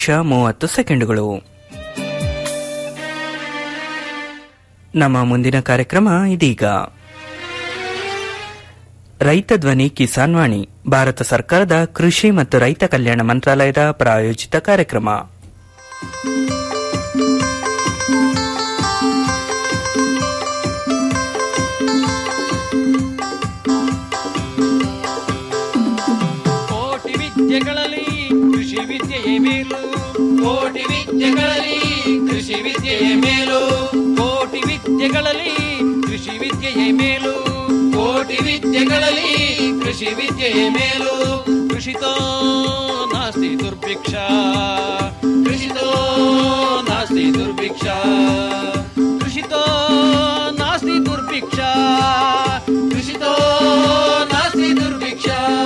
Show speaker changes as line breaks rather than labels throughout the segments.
ನಿಮಿಷ ಮೂವತ್ತು ಸೆಕೆಂಡುಗಳು ನಮ್ಮ ಮುಂದಿನ ಕಾರ್ಯಕ್ರಮ ಇದೀಗ ರೈತ ಧ್ವನಿ ಕಿಸಾನ್ ವಾಣಿ ಭಾರತ ಸರ್ಕಾರದ ಕೃಷಿ ಮತ್ತು ರೈತ ಕಲ್ಯಾಣ ಮಂತ್ರಾಲಯದ ಪ್ರಾಯೋಜಿತ ಕಾರ್ಯಕ್ರಮ
ಕೋಟಿ ವಿದ್ಯೆಗಳಲ್ಲಿ ಕೃಷಿ ವಿದ್ಯೆಯೇ ಮೇಲು ಕೋಟಿ ವಿದ್ಯೆಗಳಲ್ಲಿ ಕೃಷಿ ವಿದ್ಯೆಯೇ ಮೇಲು ಕೋಟಿ ವಿದ್ಯೆಗಳಲ್ಲಿ ಕೃಷಿ ವಿದ್ಯೆಯೇ ಮೇಲು ಕೋಟಿ ವಿದ್ಯೆಗಳಲ್ಲಿ ಕೃಷಿ ವಿದ್ಯೆಯೇ ಮೇಲು ಕೃಷಿತೋ ನಾಸ್ತಿ ದುರ್ಭಿಕ್ಷ ಕೃಷಿತೋ ನಾಸ್ತಿ ದುರ್ಭಿಕ್ಷ ಕೃಷಿತೋ ನಾಸ್ತಿ ದುರ್ಭಿಕ್ಷ ಕೃಷಿತೋ ನಾಸ್ತಿ ದುರ್ಭಿಕ್ಷ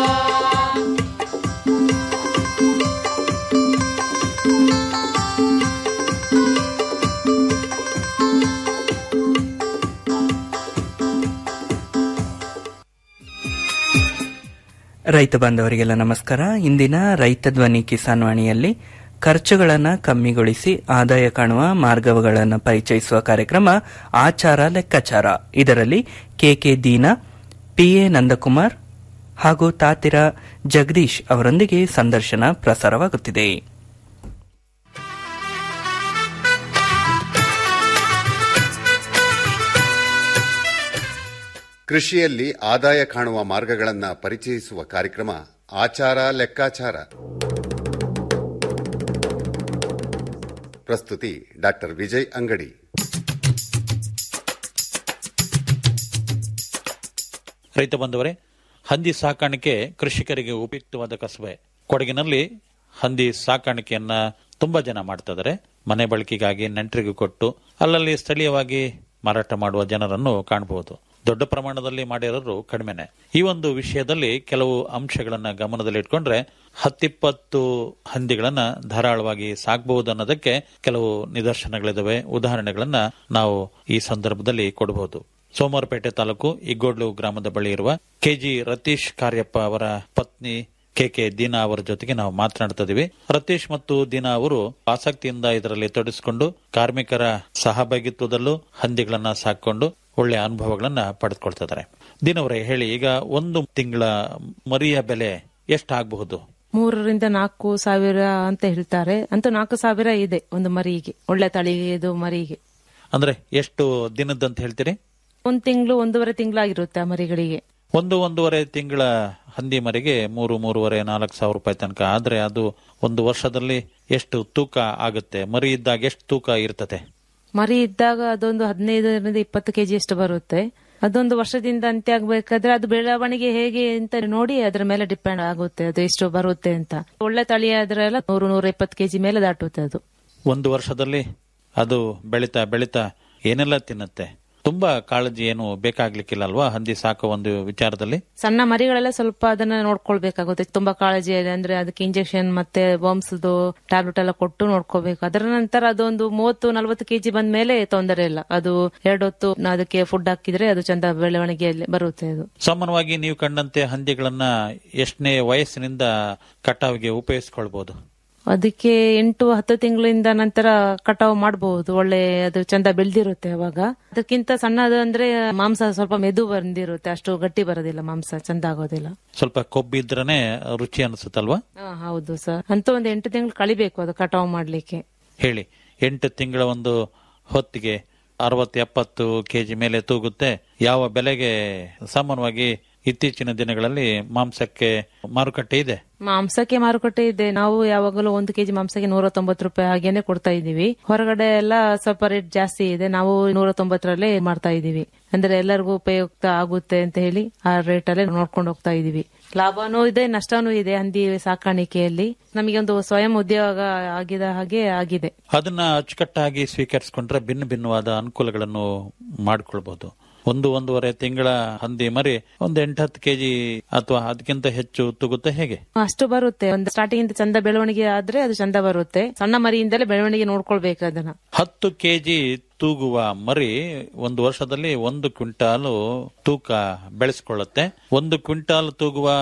ರೈತ ಬಾಂಧವರಿಗೆಲ್ಲ ನಮಸ್ಕಾರ ಇಂದಿನ ರೈತ ಧ್ವನಿ ಕಿಸಾನ್ ವಾಣಿಯಲ್ಲಿ ಖರ್ಚುಗಳನ್ನು ಕಮ್ಮಿಗೊಳಿಸಿ ಆದಾಯ ಕಾಣುವ ಮಾರ್ಗಗಳನ್ನು ಪರಿಚಯಿಸುವ ಕಾರ್ಯಕ್ರಮ ಆಚಾರ ಲೆಕ್ಕಾಚಾರ ಇದರಲ್ಲಿ ಕೆಕೆ ದೀನಾ ಪಿಎ ನಂದಕುಮಾರ್ ಹಾಗೂ ತಾತಿರ ಜಗದೀಶ್ ಅವರೊಂದಿಗೆ ಸಂದರ್ಶನ ಪ್ರಸಾರವಾಗುತ್ತಿದೆ
ಕೃಷಿಯಲ್ಲಿ ಆದಾಯ ಕಾಣುವ ಮಾರ್ಗಗಳನ್ನು ಪರಿಚಯಿಸುವ ಕಾರ್ಯಕ್ರಮ ಆಚಾರ ಲೆಕ್ಕಾಚಾರ ಪ್ರಸ್ತುತಿ ಡಾಕ್ಟರ್ ವಿಜಯ್ ಅಂಗಡಿ
ರೈತ ಬಂಧುವರೇ ಹಂದಿ ಸಾಕಾಣಿಕೆ ಕೃಷಿಕರಿಗೆ ಉಪಯುಕ್ತವಾದ ಕಸುಬೆ ಕೊಡಗಿನಲ್ಲಿ ಹಂದಿ ಸಾಕಾಣಿಕೆಯನ್ನ ತುಂಬಾ ಜನ ಮಾಡ್ತಿದ್ದಾರೆ ಮನೆ ಬಳಕೆಗಾಗಿ ನೆಂಟರಿಗೂ ಕೊಟ್ಟು ಅಲ್ಲಲ್ಲಿ ಸ್ಥಳೀಯವಾಗಿ ಮಾರಾಟ ಮಾಡುವ ಜನರನ್ನು ಕಾಣಬಹುದು ದೊಡ್ಡ ಪ್ರಮಾಣದಲ್ಲಿ ಮಾಡಿರೋರು ಕಡಿಮೆನೆ ಈ ಒಂದು ವಿಷಯದಲ್ಲಿ ಕೆಲವು ಅಂಶಗಳನ್ನ ಗಮನದಲ್ಲಿಟ್ಕೊಂಡ್ರೆ ಹತ್ತಿಪ್ಪತ್ತು ಹಂದಿಗಳನ್ನ ಧಾರಾಳವಾಗಿ ಸಾಕಬಹುದು ಅನ್ನೋದಕ್ಕೆ ಕೆಲವು ನಿದರ್ಶನಗಳಿದಾವೆ ಉದಾಹರಣೆಗಳನ್ನ ನಾವು ಈ ಸಂದರ್ಭದಲ್ಲಿ ಕೊಡಬಹುದು ಸೋಮವಾರಪೇಟೆ ತಾಲೂಕು ಇಗ್ಗೋಡ್ಲು ಗ್ರಾಮದ ಬಳಿ ಇರುವ ಕೆಜಿ ರತೀಶ್ ಕಾರ್ಯಪ್ಪ ಅವರ ಪತ್ನಿ ಕೆಕೆ ದೀನಾ ಅವರ ಜೊತೆಗೆ ನಾವು ಮಾತನಾಡ್ತಾ ಇದೀವಿ ರತೀಶ್ ಮತ್ತು ದೀನಾ ಅವರು ಆಸಕ್ತಿಯಿಂದ ಇದರಲ್ಲಿ ತೊಡಗಿಸಿಕೊಂಡು ಕಾರ್ಮಿಕರ ಸಹಭಾಗಿತ್ವದಲ್ಲೂ ಹಂದಿಗಳನ್ನ ಸಾಕೊಂಡು ಒಳ್ಳೆಯ ಅನುಭವಗಳನ್ನ ಪಡೆದುಕೊಳ್ತಿದ್ದಾರೆ ದೀನವರೇ ಹೇಳಿ ಈಗ ಒಂದು ತಿಂಗಳ ಮರಿಯ ಬೆಲೆ ಎಷ್ಟಾಗಬಹುದು
ಮೂರರಿಂದ ನಾಲ್ಕು ಸಾವಿರ ಅಂತ ಹೇಳ್ತಾರೆ ಅಂತೂ ನಾಲ್ಕು ಸಾವಿರ ಇದೆ ಒಂದು ಮರಿಗೆ ಒಳ್ಳೆ ತಳಿದು ಮರಿಗೆ
ಅಂದ್ರೆ ಎಷ್ಟು ದಿನದಂತ ಹೇಳ್ತೀರಿ
ಒಂದ್ ತಿಂಗಳು ಒಂದೂವರೆ ತಿಂಗಳಾಗಿರುತ್ತೆ ಆ ಮರಿಗಳಿಗೆ
ಒಂದು ಒಂದೂವರೆ ತಿಂಗಳ ಹಂದಿ ಮರಿಗೆ ಮೂರು ಮೂರುವರೆ ನಾಲ್ಕು ಸಾವಿರ ರೂಪಾಯಿ ತನಕ ಆದ್ರೆ ಅದು ಒಂದು ವರ್ಷದಲ್ಲಿ ಎಷ್ಟು ತೂಕ ಆಗುತ್ತೆ ಮರಿ ಇದ್ದಾಗ ಎಷ್ಟು ತೂಕ ಇರ್ತದೆ
ಮರಿ ಇದ್ದಾಗ ಅದೊಂದು ಹದಿನೈದರಿಂದ ಇಪ್ಪತ್ತು ಕೆಜಿ ಅಷ್ಟು ಬರುತ್ತೆ ಅದೊಂದು ವರ್ಷದಿಂದ ಅಂತ್ಯ ಆಗ್ಬೇಕಾದ್ರೆ ಅದು ಬೆಳವಣಿಗೆ ಹೇಗೆ ಅಂತ ನೋಡಿ ಅದರ ಮೇಲೆ ಡಿಪೆಂಡ್ ಆಗುತ್ತೆ ಅದು ಎಷ್ಟು ಬರುತ್ತೆ ಅಂತ ಒಳ್ಳೆ ತಳಿ ಆದ್ರೆ ಎಲ್ಲ ನೂರು ನೂರ ಇಪ್ಪತ್ತು ಕೆಜಿ ಮೇಲೆ ದಾಟುತ್ತೆ ಅದು
ಒಂದು ವರ್ಷದಲ್ಲಿ ಅದು ಬೆಳಿತಾ ಬೆಳಿತಾ ಏನೆಲ್ಲ ತಿನ್ನುತ್ತೆ ತುಂಬಾ ಕಾಳಜಿ ಏನು ಬೇಕಾಗ್ಲಿಕ್ಕಿಲ್ಲ ಅಲ್ವಾ ಹಂದಿ ಸಾಕೋ ಒಂದು ವಿಚಾರದಲ್ಲಿ
ಸಣ್ಣ ಮರಿಗಳೆಲ್ಲ ಸ್ವಲ್ಪ ಅದನ್ನ ನೋಡ್ಕೊಳ್ಬೇಕಾಗುತ್ತೆ ತುಂಬಾ ಕಾಳಜಿ ಇದೆ ಅಂದ್ರೆ ಅದಕ್ಕೆ ಇಂಜೆಕ್ಷನ್ ಮತ್ತೆ ಬಾಂಬ್ಸ್ದು ಟ್ಯಾಬ್ಲೆಟ್ ಎಲ್ಲ ಕೊಟ್ಟು ನೋಡ್ಕೋಬೇಕು ಅದರ ನಂತರ ಅದೊಂದು ಮೂವತ್ತು ನಲ್ವತ್ತು ಕೆಜಿ ಬಂದ ಮೇಲೆ ತೊಂದರೆ ಇಲ್ಲ ಅದು ಎರಡು ಹೊತ್ತು ಅದಕ್ಕೆ ಫುಡ್ ಹಾಕಿದ್ರೆ ಅದು ಚಂದ ಬೆಳವಣಿಗೆಯಲ್ಲಿ ಬರುತ್ತೆ ಅದು
ಸಾಮಾನ್ಯವಾಗಿ ನೀವು ಕಂಡಂತೆ ಹಂದಿಗಳನ್ನ ಎಷ್ಟನೇ ವಯಸ್ಸಿನಿಂದ ಕಟಾವಿಗೆ ಉಪಯೋಗಿಸ್ಕೊಳ್ಬಹುದು
ಅದಕ್ಕೆ ಎಂಟು ಹತ್ತು ತಿಂಗಳಿಂದ ನಂತರ ಕಟಾವು ಮಾಡಬಹುದು ಒಳ್ಳೆ ಅದು ಚಂದ ಬೆಳೆದಿರುತ್ತೆ ಅವಾಗ ಅದಕ್ಕಿಂತ ಸಣ್ಣದು ಅಂದ್ರೆ ಮಾಂಸ ಸ್ವಲ್ಪ ಮೆದು ಬಂದಿರುತ್ತೆ ಅಷ್ಟು ಗಟ್ಟಿ ಬರೋದಿಲ್ಲ ಮಾಂಸ ಚಂದ ಆಗೋದಿಲ್ಲ
ಸ್ವಲ್ಪ ಕೊಬ್ಬಿದ್ರನೆ ರುಚಿ ಅನಿಸುತ್ತಲ್ವಾ
ಹಾ, ಹೌದು ಸರ್ ಅಂತ ಒಂದು ಎಂಟು ತಿಂಗಳು ಕಳಿಬೇಕು ಅದು ಕಟಾವು ಮಾಡ್ಲಿಕ್ಕೆ
ಹೇಳಿ ಎಂಟು ತಿಂಗಳ ಒಂದು ಹೊತ್ತಿಗೆ ಅರವತ್ತು ಎಪ್ಪತ್ತು ಕೆಜಿ ಮೇಲೆ ತೂಗುತ್ತೆ ಯಾವ ಬೆಲೆಗೆ ಸಾಮಾನ್ಯವಾಗಿ ಇತ್ತೀಚಿನ ದಿನಗಳಲ್ಲಿ ಮಾಂಸಕ್ಕೆ ಮಾರುಕಟ್ಟೆ ಇದೆ
ಮಾಂಸಕ್ಕೆ ಮಾರುಕಟ್ಟೆ ಇದೆ ನಾವು ಯಾವಾಗಲೂ ಒಂದು ಕೆಜಿ ಮಾಂಸಕ್ಕೆ ನೂರ ತೊಂಬತ್ತು ರೂಪಾಯಿ ಹಾಗೇನೆ ಕೊಡ್ತಾ ಇದೀವಿ ಹೊರಗಡೆ ಎಲ್ಲ ಸ್ವಲ್ಪ ರೇಟ್ ಜಾಸ್ತಿ ಇದೆ ನಾವು ನೂರ ತೊಂಬತ್ತರಲ್ಲೇ ಮಾಡ್ತಾ ಇದೀವಿ ಅಂದ್ರೆ ಎಲ್ಲರಿಗೂ ಉಪಯುಕ್ತ ಆಗುತ್ತೆ ಅಂತ ಹೇಳಿ ಆ ರೇಟ್ ಅಲ್ಲೇ ನೋಡ್ಕೊಂಡು ಹೋಗ್ತಾ ಇದೀವಿ ಲಾಭನೂ ಇದೆ ನಷ್ಟನೂ ಇದೆ ಹಂದಿ ಸಾಕಾಣಿಕೆಯಲ್ಲಿ ನಮಗೆ ಒಂದು ಸ್ವಯಂ ಉದ್ಯೋಗ ಆಗಿದ ಹಾಗೆ ಆಗಿದೆ
ಅದನ್ನ ಅಚ್ಚುಕಟ್ಟಾಗಿ ಸ್ವೀಕರಿಸಿಕೊಂಡ್ರೆ ಭಿನ್ನ ಭಿನ್ನವಾದ ಅನುಕೂಲಗಳನ್ನು ಮಾಡಿಕೊಳ್ಬಹುದು ಒಂದು ಒಂದೂವರೆ ತಿಂಗಳ ಹಂದಿ ಮರಿ ಒಂದು ಎಂಟತ್ತು ಕೆಜಿ ಅಥವಾ ಅದಕ್ಕಿಂತ ಹೆಚ್ಚು ತೂಗುತ್ತೆ ಹೇಗೆ
ಅಷ್ಟು ಬರುತ್ತೆ ಒಂದು ಸ್ಟಾರ್ಟಿಂಗ್ ಇಂದ ಚಂದ ಬೆಳವಣಿಗೆ ಆದ್ರೆ ಅದು ಚಂದ ಬರುತ್ತೆ ಸಣ್ಣ ಮರಿಯಿಂದಲೇ ಬೆಳವಣಿಗೆ ನೋಡ್ಕೊಳ್ಬೇಕು ಅದನ್ನ
ಹತ್ತು ಕೆಜಿ ತೂಗುವ ಮರಿ ಒಂದು ವರ್ಷದಲ್ಲಿ ಒಂದು ಕ್ವಿಂಟಾಲು ತೂಕ ಬೆಳೆಸ್ಕೊಳ್ಳುತ್ತೆ ಒಂದು ಕ್ವಿಂಟಾಲ್ ತೂಗುವ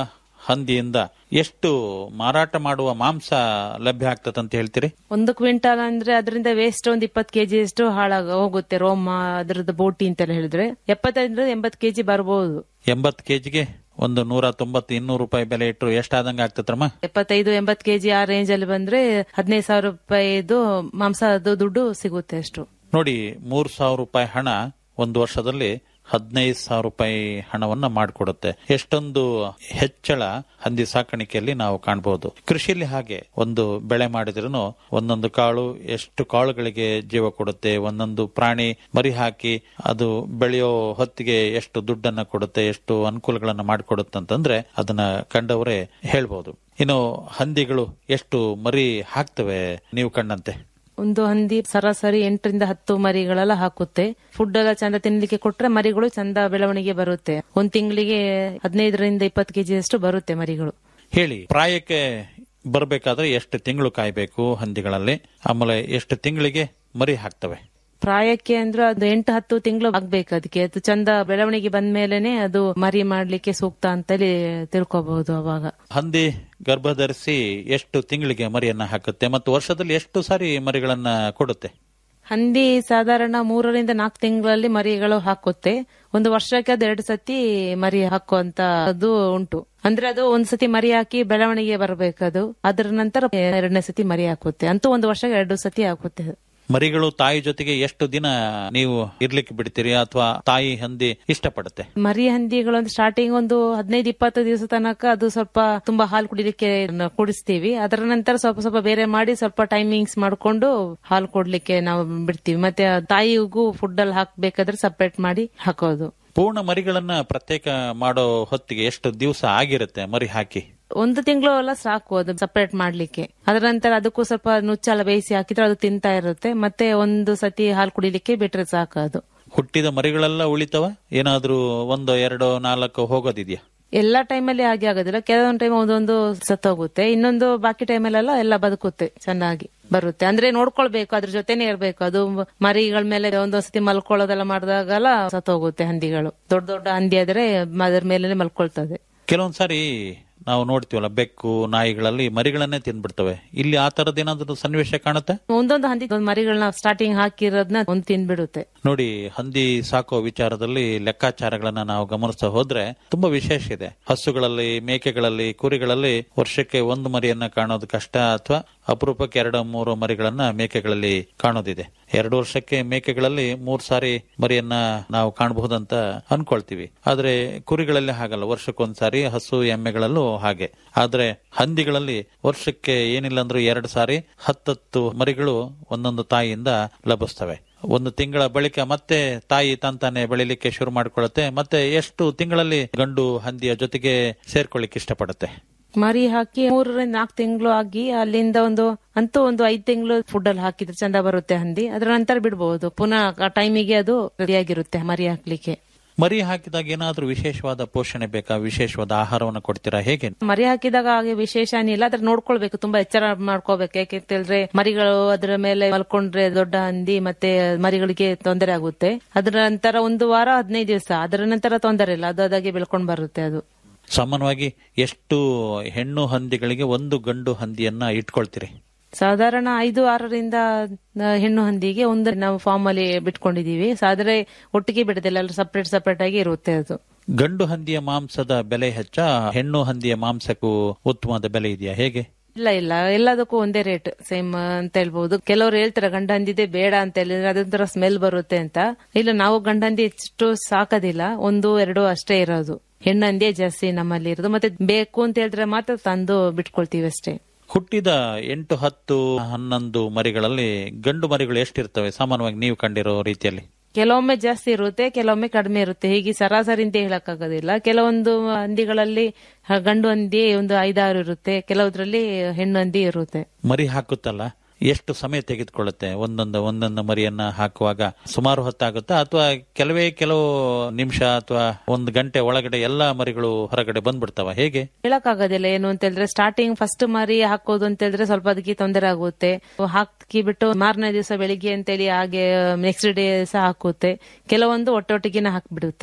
ಹಂದಿಯಿಂದ ಎಷ್ಟು ಮಾರಾಟ ಮಾಡುವ ಮಾಂಸ ಲಭ್ಯ ಆಗ್ತದೆ ಅಂತ ಹೇಳ್ತೀರಿ
ಒಂದು ಕ್ವಿಂಟಾಲ್ ಅಂದ್ರೆ ಅದರಿಂದ ವೇಸ್ಟ್ ಒಂದು ಇಪ್ಪತ್ತು ಕೆಜಿ ಅಷ್ಟು ಹಾಳಾಗ ಹೋಗುತ್ತೆ ರೋಮ ಅದರದ್ದು ಬೋಟಿ ಅಂತೆಲ್ಲ ಹೇಳಿದ್ರೆ ಎಪ್ಪತ್ತೈದರಿಂದ ಎಂಬತ್ತು ಕೆಜಿ ಬರ್ಬೋದು
ಎಂಬತ್ತು ಕೆಜಿಗೆ ಒಂದು ನೂರ ತೊಂಬತ್ತು ಇನ್ನೂರು ರೂಪಾಯಿ ಬೆಲೆ ಇಟ್ಟರು ಎಷ್ಟಾದಂಗ ಆಗ್ತತ್ರಮ್ಮ
ಎಪ್ಪತ್ತೈದು ಎಂಬತ್ತು ಕೆಜಿ ಆ ರೇಂಜ್ ಅಲ್ಲಿ ಬಂದ್ರೆ ಹದಿನೈದು ಸಾವಿರ ರೂಪಾಯಿದು ಮಾಂಸದ ದುಡ್ಡು ಸಿಗುತ್ತೆ ಅಷ್ಟು
ನೋಡಿ ಮೂರ್ ಸಾವಿರ ರೂಪಾಯಿ ಹಣ ಒಂದು ವರ್ಷದಲ್ಲಿ ಹದಿನೈದು ಸಾವಿರ ರೂಪಾಯಿ ಹಣವನ್ನ ಮಾಡಿಕೊಡುತ್ತೆ ಎಷ್ಟೊಂದು ಹೆಚ್ಚಳ ಹಂದಿ ಸಾಕಾಣಿಕೆಯಲ್ಲಿ ನಾವು ಕಾಣಬಹುದು ಕೃಷಿಯಲ್ಲಿ ಹಾಗೆ ಒಂದು ಬೆಳೆ ಮಾಡಿದ್ರೂ ಒಂದೊಂದು ಕಾಳು ಎಷ್ಟು ಕಾಳುಗಳಿಗೆ ಜೀವ ಕೊಡುತ್ತೆ ಒಂದೊಂದು ಪ್ರಾಣಿ ಮರಿ ಹಾಕಿ ಅದು ಬೆಳೆಯೋ ಹೊತ್ತಿಗೆ ಎಷ್ಟು ದುಡ್ಡನ್ನ ಕೊಡುತ್ತೆ ಎಷ್ಟು ಅನುಕೂಲಗಳನ್ನ ಮಾಡಿಕೊಡುತ್ತೆ ಅಂತಂದ್ರೆ ಅದನ್ನ ಕಂಡವರೇ ಹೇಳ್ಬಹುದು ಇನ್ನು ಹಂದಿಗಳು ಎಷ್ಟು ಮರಿ ಹಾಕ್ತವೆ ನೀವು ಕಂಡಂತೆ
ಒಂದು ಹಂದಿ ಸರಾಸರಿ ಎಂಟರಿಂದ ಹತ್ತು ಮರಿಗಳೆಲ್ಲ ಹಾಕುತ್ತೆ ಫುಡ್ ಎಲ್ಲ ಚಂದ ತಿನ್ಲಿಕ್ಕೆ ಕೊಟ್ರೆ ಮರಿಗಳು ಚಂದ ಬೆಳವಣಿಗೆ ಬರುತ್ತೆ ಒಂದ್ ತಿಂಗಳಿಗೆ ಹದಿನೈದರಿಂದ ಇಪ್ಪತ್ತು ಕೆಜಿ ಅಷ್ಟು ಬರುತ್ತೆ ಮರಿಗಳು
ಹೇಳಿ ಪ್ರಾಯಕ್ಕೆ ಬರಬೇಕಾದ್ರೆ ಎಷ್ಟು ತಿಂಗಳು ಕಾಯ್ಬೇಕು ಹಂದಿಗಳಲ್ಲಿ ಆಮೇಲೆ ಎಷ್ಟು ತಿಂಗಳಿಗೆ ಮರಿ ಹಾಕ್ತವೆ
ಪ್ರಾಯಕ್ಕೆ ಅಂದ್ರೆ ಅದು ಎಂಟು ಹತ್ತು ತಿಂಗಳು ಆಗ್ಬೇಕು ಅದಕ್ಕೆ ಅದು ಚಂದ ಬೆಳವಣಿಗೆ ಬಂದ್ಮೇಲೆನೆ ಅದು ಮರಿ ಮಾಡ್ಲಿಕ್ಕೆ ಸೂಕ್ತ ಅಂತೇಳಿ ತಿಳ್ಕೊಬಹುದು ಅವಾಗ
ಹಂದಿ ಗರ್ಭ ಧರಿಸಿ ಎಷ್ಟು ತಿಂಗಳಿಗೆ ಮರಿಯನ್ನ ಹಾಕುತ್ತೆ ಮತ್ತು ವರ್ಷದಲ್ಲಿ ಎಷ್ಟು ಸಾರಿ ಮರಿಗಳನ್ನ ಕೊಡುತ್ತೆ
ಹಂದಿ ಸಾಧಾರಣ ಮೂರರಿಂದ ನಾಲ್ಕು ತಿಂಗಳಲ್ಲಿ ಮರಿಗಳು ಹಾಕುತ್ತೆ ಒಂದು ವರ್ಷಕ್ಕೆ ಅದು ಎರಡು ಸತಿ ಮರಿ ಹಾಕುವಂತ ಅದು ಉಂಟು ಅಂದ್ರೆ ಅದು ಒಂದ್ ಸತಿ ಮರಿ ಹಾಕಿ ಬೆಳವಣಿಗೆ ಬರಬೇಕದು ಅದರ ನಂತರ ಎರಡನೇ ಸತಿ ಮರಿ ಹಾಕುತ್ತೆ ಅಂತೂ ಒಂದು ವರ್ಷಕ್ಕೆ ಎರಡು ಸತಿ ಹಾಕುತ್ತೆ ಅದು.
ಮರಿಗಳು ತಾಯಿ ಜೊತೆಗೆ ಎಷ್ಟು ದಿನ ನೀವು ಇರ್ಲಿಕ್ಕೆ ಬಿಡ್ತೀರಿ ಅಥವಾ ತಾಯಿ ಹಂದಿ ಇಷ್ಟಪಡುತ್ತೆ
ಮರಿ ಹಂದಿಗಳು ಒಂದು ಸ್ಟಾರ್ಟಿಂಗ್ ಒಂದು ಹದಿನೈದು ಇಪ್ಪತ್ತು ದಿವಸ ತನಕ ಅದು ಸ್ವಲ್ಪ ತುಂಬಾ ಹಾಲು ಕುಡಿಲಿಕ್ಕೆ ನ- ಕುಡಿಸ್ತೀವಿ ಅದರ ನಂತರ ಸ್ವಲ್ಪ ಸ್ವಲ್ಪ ಬೇರೆ ಮಾಡಿ ಸ್ವಲ್ಪ ಟೈಮಿಂಗ್ಸ್ ಮಾಡ್ಕೊಂಡು ಹಾಲು ಕೊಡ್ಲಿಕ್ಕೆ ನಾವು ಬಿಡ್ತೀವಿ ಮತ್ತೆ ಆ ತಾಯಿಗೂ ಫುಡ್ ಅಲ್ಲಿ ಹಾಕ್ಬೇಕಾದ್ರೆ ಸಪರೇಟ್ ಮಾಡಿ ಹಾಕೋದು
ಪೂರ್ಣ ಮರಿಗಳನ್ನ ಪ್ರತ್ಯೇಕ ಮಾಡೋ ಹೊತ್ತಿಗೆ ಎಷ್ಟು ದಿವಸ ಆಗಿರುತ್ತೆ ಮರಿ ಹಾಕಿ
ಒಂದು ತಿಂಗಳು ಎಲ್ಲ ಸಾಕು ಅದು ಸಪರೇಟ್ ಮಾಡ್ಲಿಕ್ಕೆ ಅದರ ನಂತರ ಅದಕ್ಕೂ ಸ್ವಲ್ಪ ನುಚ್ಚೆಲ್ಲ ಬೇಯಿಸಿ ಹಾಕಿದ್ರೆ ಅದು ತಿಂತಾ ಇರುತ್ತೆ ಮತ್ತೆ ಒಂದು ಸತಿ ಹಾಲು ಕುಡಿಲಿಕ್ಕೆ ಬಿಟ್ರೆ ಸಾಕು ಅದು
ಹುಟ್ಟಿದ ಮರಿಗಳೆಲ್ಲ ಉಳಿತವ ಏನಾದ್ರೂ ಒಂದು ಎರಡು ನಾಲ್ಕು ಹೋಗೋದಿದ್ಯಾ
ಎಲ್ಲಾ ಟೈಮಲ್ಲಿ ಹಾಗೆ ಆಗೋದಿಲ್ಲ ಕೆಲವೊಂದು ಟೈಮ್ ಒಂದೊಂದು ಸತ್ತೋಗುತ್ತೆ ಇನ್ನೊಂದು ಬಾಕಿ ಟೈಮಲ್ಲೆಲ್ಲ ಎಲ್ಲ ಬದುಕುತ್ತೆ ಚೆನ್ನಾಗಿ ಬರುತ್ತೆ ಅಂದ್ರೆ ನೋಡ್ಕೊಳ್ಬೇಕು ಅದ್ರ ಜೊತೆನೆ ಇರ್ಬೇಕು ಅದು ಮರಿಗಳ ಮೇಲೆ ಒಂದೊಂದ್ ಸತಿ ಮಲ್ಕೊಳ್ಳೋದೆಲ್ಲ ಮಾಡಿದಾಗೆಲ್ಲ ಸತ್ತೋಗುತ್ತೆ ಹಂದಿಗಳು ದೊಡ್ಡ ದೊಡ್ಡ ಹಂದಿ ಆದ್ರೆ ಅದ್ರ ಮೇಲೆ ಮಲ್ಕೊಳ್ತದೆ
ಕೆಲವೊಂದ್ ಸಾರಿ ನಾವು ನೋಡ್ತೀವಲ್ಲ ಬೆಕ್ಕು ನಾಯಿಗಳಲ್ಲಿ ಮರಿಗಳನ್ನೇ ತಿಂದ್ಬಿಡ್ತವೆ ಇಲ್ಲಿ ಆ ತರದ ಏನಾದ್ರು ಸನ್ನಿವೇಶ ಕಾಣುತ್ತೆ
ಒಂದೊಂದು ಹಂದಿ ಒಂದ್ ಮರಿಗಳನ್ನ ಸ್ಟಾರ್ಟಿಂಗ್ ಹಾಕಿರೋದನ್ನ ಒಂದ್ ತಿನ್ಬಿಡುತ್ತೆ
ನೋಡಿ ಹಂದಿ ಸಾಕೋ ವಿಚಾರದಲ್ಲಿ ಲೆಕ್ಕಾಚಾರಗಳನ್ನ ನಾವು ಗಮನಿಸ್ತಾ ಹೋದ್ರೆ ತುಂಬಾ ವಿಶೇಷ ಇದೆ ಹಸುಗಳಲ್ಲಿ ಮೇಕೆಗಳಲ್ಲಿ ಕುರಿಗಳಲ್ಲಿ ವರ್ಷಕ್ಕೆ ಒಂದು ಮರಿಯನ್ನ ಕಾಣೋದು ಕಷ್ಟ ಅಥವಾ ಅಪರೂಪಕ್ಕೆ ಎರಡು ಮೂರು ಮರಿಗಳನ್ನ ಮೇಕೆಗಳಲ್ಲಿ ಕಾಣೋದಿದೆ ಎರಡು ವರ್ಷಕ್ಕೆ ಮೇಕೆಗಳಲ್ಲಿ ಮೂರ್ ಸಾರಿ ಮರಿಯನ್ನ ನಾವು ಕಾಣಬಹುದಂತ ಅನ್ಕೊಳ್ತೀವಿ ಆದ್ರೆ ಕುರಿಗಳಲ್ಲಿ ಹಾಗಲ್ಲ ವರ್ಷಕ್ಕೊಂದ್ಸಾರಿ ಹಸು ಎಮ್ಮೆಗಳಲ್ಲೂ ಹಾಗೆ ಆದ್ರೆ ಹಂದಿಗಳಲ್ಲಿ ವರ್ಷಕ್ಕೆ ಏನಿಲ್ಲ ಅಂದ್ರೂ ಎರಡು ಸಾರಿ ಹತ್ತತ್ತು ಮರಿಗಳು ಒಂದೊಂದು ತಾಯಿಯಿಂದ ಲಭಿಸ್ತವೆ ಒಂದು ತಿಂಗಳ ಬಳಿಕ ಮತ್ತೆ ತಾಯಿ ತಂತಾನೆ ಬೆಳಿಲಿಕ್ಕೆ ಶುರು ಮಾಡಿಕೊಳ್ಳುತ್ತೆ ಮತ್ತೆ ಎಷ್ಟು ತಿಂಗಳಲ್ಲಿ ಗಂಡು ಹಂದಿಯ ಜೊತೆಗೆ ಸೇರ್ಕೊಳ್ಳಿಕ್ಕೆ ಇಷ್ಟಪಡುತ್ತೆ
ಮರಿ ಹಾಕಿ ಮೂರರಿಂದ ನಾಲ್ಕು ತಿಂಗಳು ಆಗಿ ಅಲ್ಲಿಂದ ಒಂದು ಅಂತೂ ಒಂದು ಐದ್ ತಿಂಗಳು ಫುಡ್ ಅಲ್ಲಿ ಹಾಕಿದ್ರೆ ಚಂದ ಬರುತ್ತೆ ಹಂದಿ ಅದರ ನಂತರ ಬಿಡಬಹುದು ಪುನಃ ಆ ಟೈಮಿಗೆ ಅದು ರೆಡಿಯಾಗಿರುತ್ತೆ ಮರಿ ಹಾಕ್ಲಿಕ್ಕೆ
ಮರಿ ಹಾಕಿದಾಗ ಏನಾದ್ರೂ ವಿಶೇಷವಾದ ಪೋಷಣೆ ಬೇಕಾ ವಿಶೇಷವಾದ ಆಹಾರವನ್ನು ಕೊಡ್ತೀರಾ ಹೇಗೆ
ಮರಿ ಹಾಕಿದಾಗ ಹಾಗೆ ವಿಶೇಷ ಏನಿಲ್ಲ ಅದ್ರ ನೋಡ್ಕೊಳ್ಬೇಕು ತುಂಬಾ ಎಚ್ಚರ ಮಾಡ್ಕೋಬೇಕು ಯಾಕೆಂತ ಹೇಳಿದ್ರೆ ಮರಿಗಳು ಅದರ ಮೇಲೆ ಮಲ್ಕೊಂಡ್ರೆ ದೊಡ್ಡ ಹಂದಿ ಮತ್ತೆ ಮರಿಗಳಿಗೆ ತೊಂದರೆ ಆಗುತ್ತೆ ಅದರ ನಂತರ ಒಂದು ವಾರ ಹದಿನೈದು ದಿವಸ ಅದರ ನಂತರ ತೊಂದರೆ ಇಲ್ಲ ಅದು ಅದಾಗೆ ಬೆಳ್ಕೊಂಡ್ ಬರುತ್ತೆ ಅದು
ಸಾಮಾನ್ಯವಾಗಿ ಎಷ್ಟು ಹೆಣ್ಣು ಹಂದಿಗಳಿಗೆ ಒಂದು ಗಂಡು ಹಂದಿಯನ್ನ ಇಟ್ಕೊಳ್ತೀರಿ
ಸಾಧಾರಣ ಐದು ಆರರಿಂದ ನ- ಹೆಣ್ಣು ಹಂದಿಗೆ ಒಂದು ನಾವು ಫಾರ್ಮ್ ಅಲ್ಲಿ ಬಿಟ್ಕೊಂಡಿದೀವಿ ಆದ್ರೆ ಒಟ್ಟಿಗೆ ಬಿಡದಿಲ್ಲ ಎಲ್ಲ ಸಪರೇಟ್ ಸಪರೇಟ್ ಆಗಿ ಇರುತ್ತೆ ಅದು
ಗಂಡು ಹಂದಿಯ ಮಾಂಸದ ಬೆಲೆ ಹೆಚ್ಚ ಹೆಣ್ಣು ಹಂದಿಯ ಮಾಂಸಕ್ಕೂ ಉತ್ತಮವಾದ ಬೆಲೆ ಇದೆಯಾ ಹೇಗೆ
ಇಲ್ಲ ಇಲ್ಲ ಎಲ್ಲದಕ್ಕೂ ಒಂದೇ ರೇಟ್ ಸೇಮ್ ಅಂತ ಹೇಳ್ಬಹುದು ಕೆಲವರು ಹೇಳ್ತಾರೆ ಗಂಡ ಹಂದಿದೆ ಬೇಡ ಅಂತ ಹೇಳಿದ್ರೆ ಅದೊಂಥರ ಸ್ಮೆಲ್ ಬರುತ್ತೆ ಅಂತ ಇಲ್ಲ ನಾವು ಗಂಡ ಹಂದಿ ಹೆಚ್ಚು ಸಾಕೋದಿಲ್ಲ ಒಂದು ಎರಡು ಅಷ್ಟೇ ಇರೋದು ಹೆಣ್ಣು ಹಂದಿಯೇ ಜಾಸ್ತಿ ನಮ್ಮಲ್ಲಿ ಇರೋದು ಮತ್ತೆ ಬೇಕು ಅಂತ ಹೇಳಿದ್ರೆ ಮಾತ್ರ ತಂದು ಬಿಟ್ಕೊಳ್ತೀವಿ ಅಷ್ಟೇ
ಹುಟ್ಟಿದ ಎಂಟು ಹತ್ತು ಹನ್ನೊಂದು ಮರಿಗಳಲ್ಲಿ ಗಂಡು ಮರಿಗಳು ಎಷ್ಟಿರ್ತವೆ ಸಾಮಾನ್ಯವಾಗಿ ನೀವು ಕಂಡಿರೋ ರೀತಿಯಲ್ಲಿ
ಕೆಲವೊಮ್ಮೆ ಜಾಸ್ತಿ ಇರುತ್ತೆ ಕೆಲವೊಮ್ಮೆ ಕಡಿಮೆ ಇರುತ್ತೆ ಹೀಗೆ ಸರಾಸರಿ ಅಂತ ಹೇಳಕ್ಕಾಗೋದಿಲ್ಲ ಕೆಲವೊಂದು ಹಂದಿಗಳಲ್ಲಿ ಹ, ಗಂಡು ಹಂದಿ ಒಂದು ಐದಾರು ಇರುತ್ತೆ ಕೆಲವುದ್ರಲ್ಲಿ ಹೆಣ್ಣು ಹಂದಿ ಇರುತ್ತೆ
ಮರಿ ಹಾಕುತ್ತಲ್ಲ ಎಷ್ಟು ಸಮಯ ತೆಗೆದುಕೊಳ್ಳುತ್ತೆ ಒಂದೊಂದು ಒಂದೊಂದು ಮರಿಯನ್ನ ಹಾಕುವಾಗ ಸುಮಾರು ಹೊತ್ತಾಗುತ್ತಾ ಅಥವಾ ಕೆಲವೇ ಕೆಲವು ನಿಮಿಷ ಅಥವಾ ಒಂದು ಗಂಟೆ ಒಳಗಡೆ ಎಲ್ಲಾ ಮರಿಗಳು ಹೊರಗಡೆ ಬಂದ್ಬಿಡ್ತಾವ ಹೇಗೆ
ಹೇಳಕ್ಕಾಗೋದಿಲ್ಲ ಏನು ಅಂತ ಹೇಳಿದ್ರೆ ಸ್ಟಾರ್ಟಿಂಗ್ ಫಸ್ಟ್ ಮರಿ ಹಾಕೋದು ಅಂತ ಹೇಳಿದ್ರೆ ಸ್ವಲ್ಪ ಅದಕ್ಕೆ ತೊಂದರೆ ಆಗುತ್ತೆ ಹಾಕಿ ಬಿಟ್ಟು ಮಾರನೇ ದಿವಸ ಬೆಳಿಗ್ಗೆ ಅಂತೇಳಿ ಹಾಗೆ ನೆಕ್ಸ್ಟ್ ಡೇ ಸಹ ಹಾಕುತ್ತೆ ಕೆಲವೊಂದು ಒಟ್ಟೊಟ್ಟಿಗೆನ ಹಾಕ್ಬಿಡುತ್ತೆ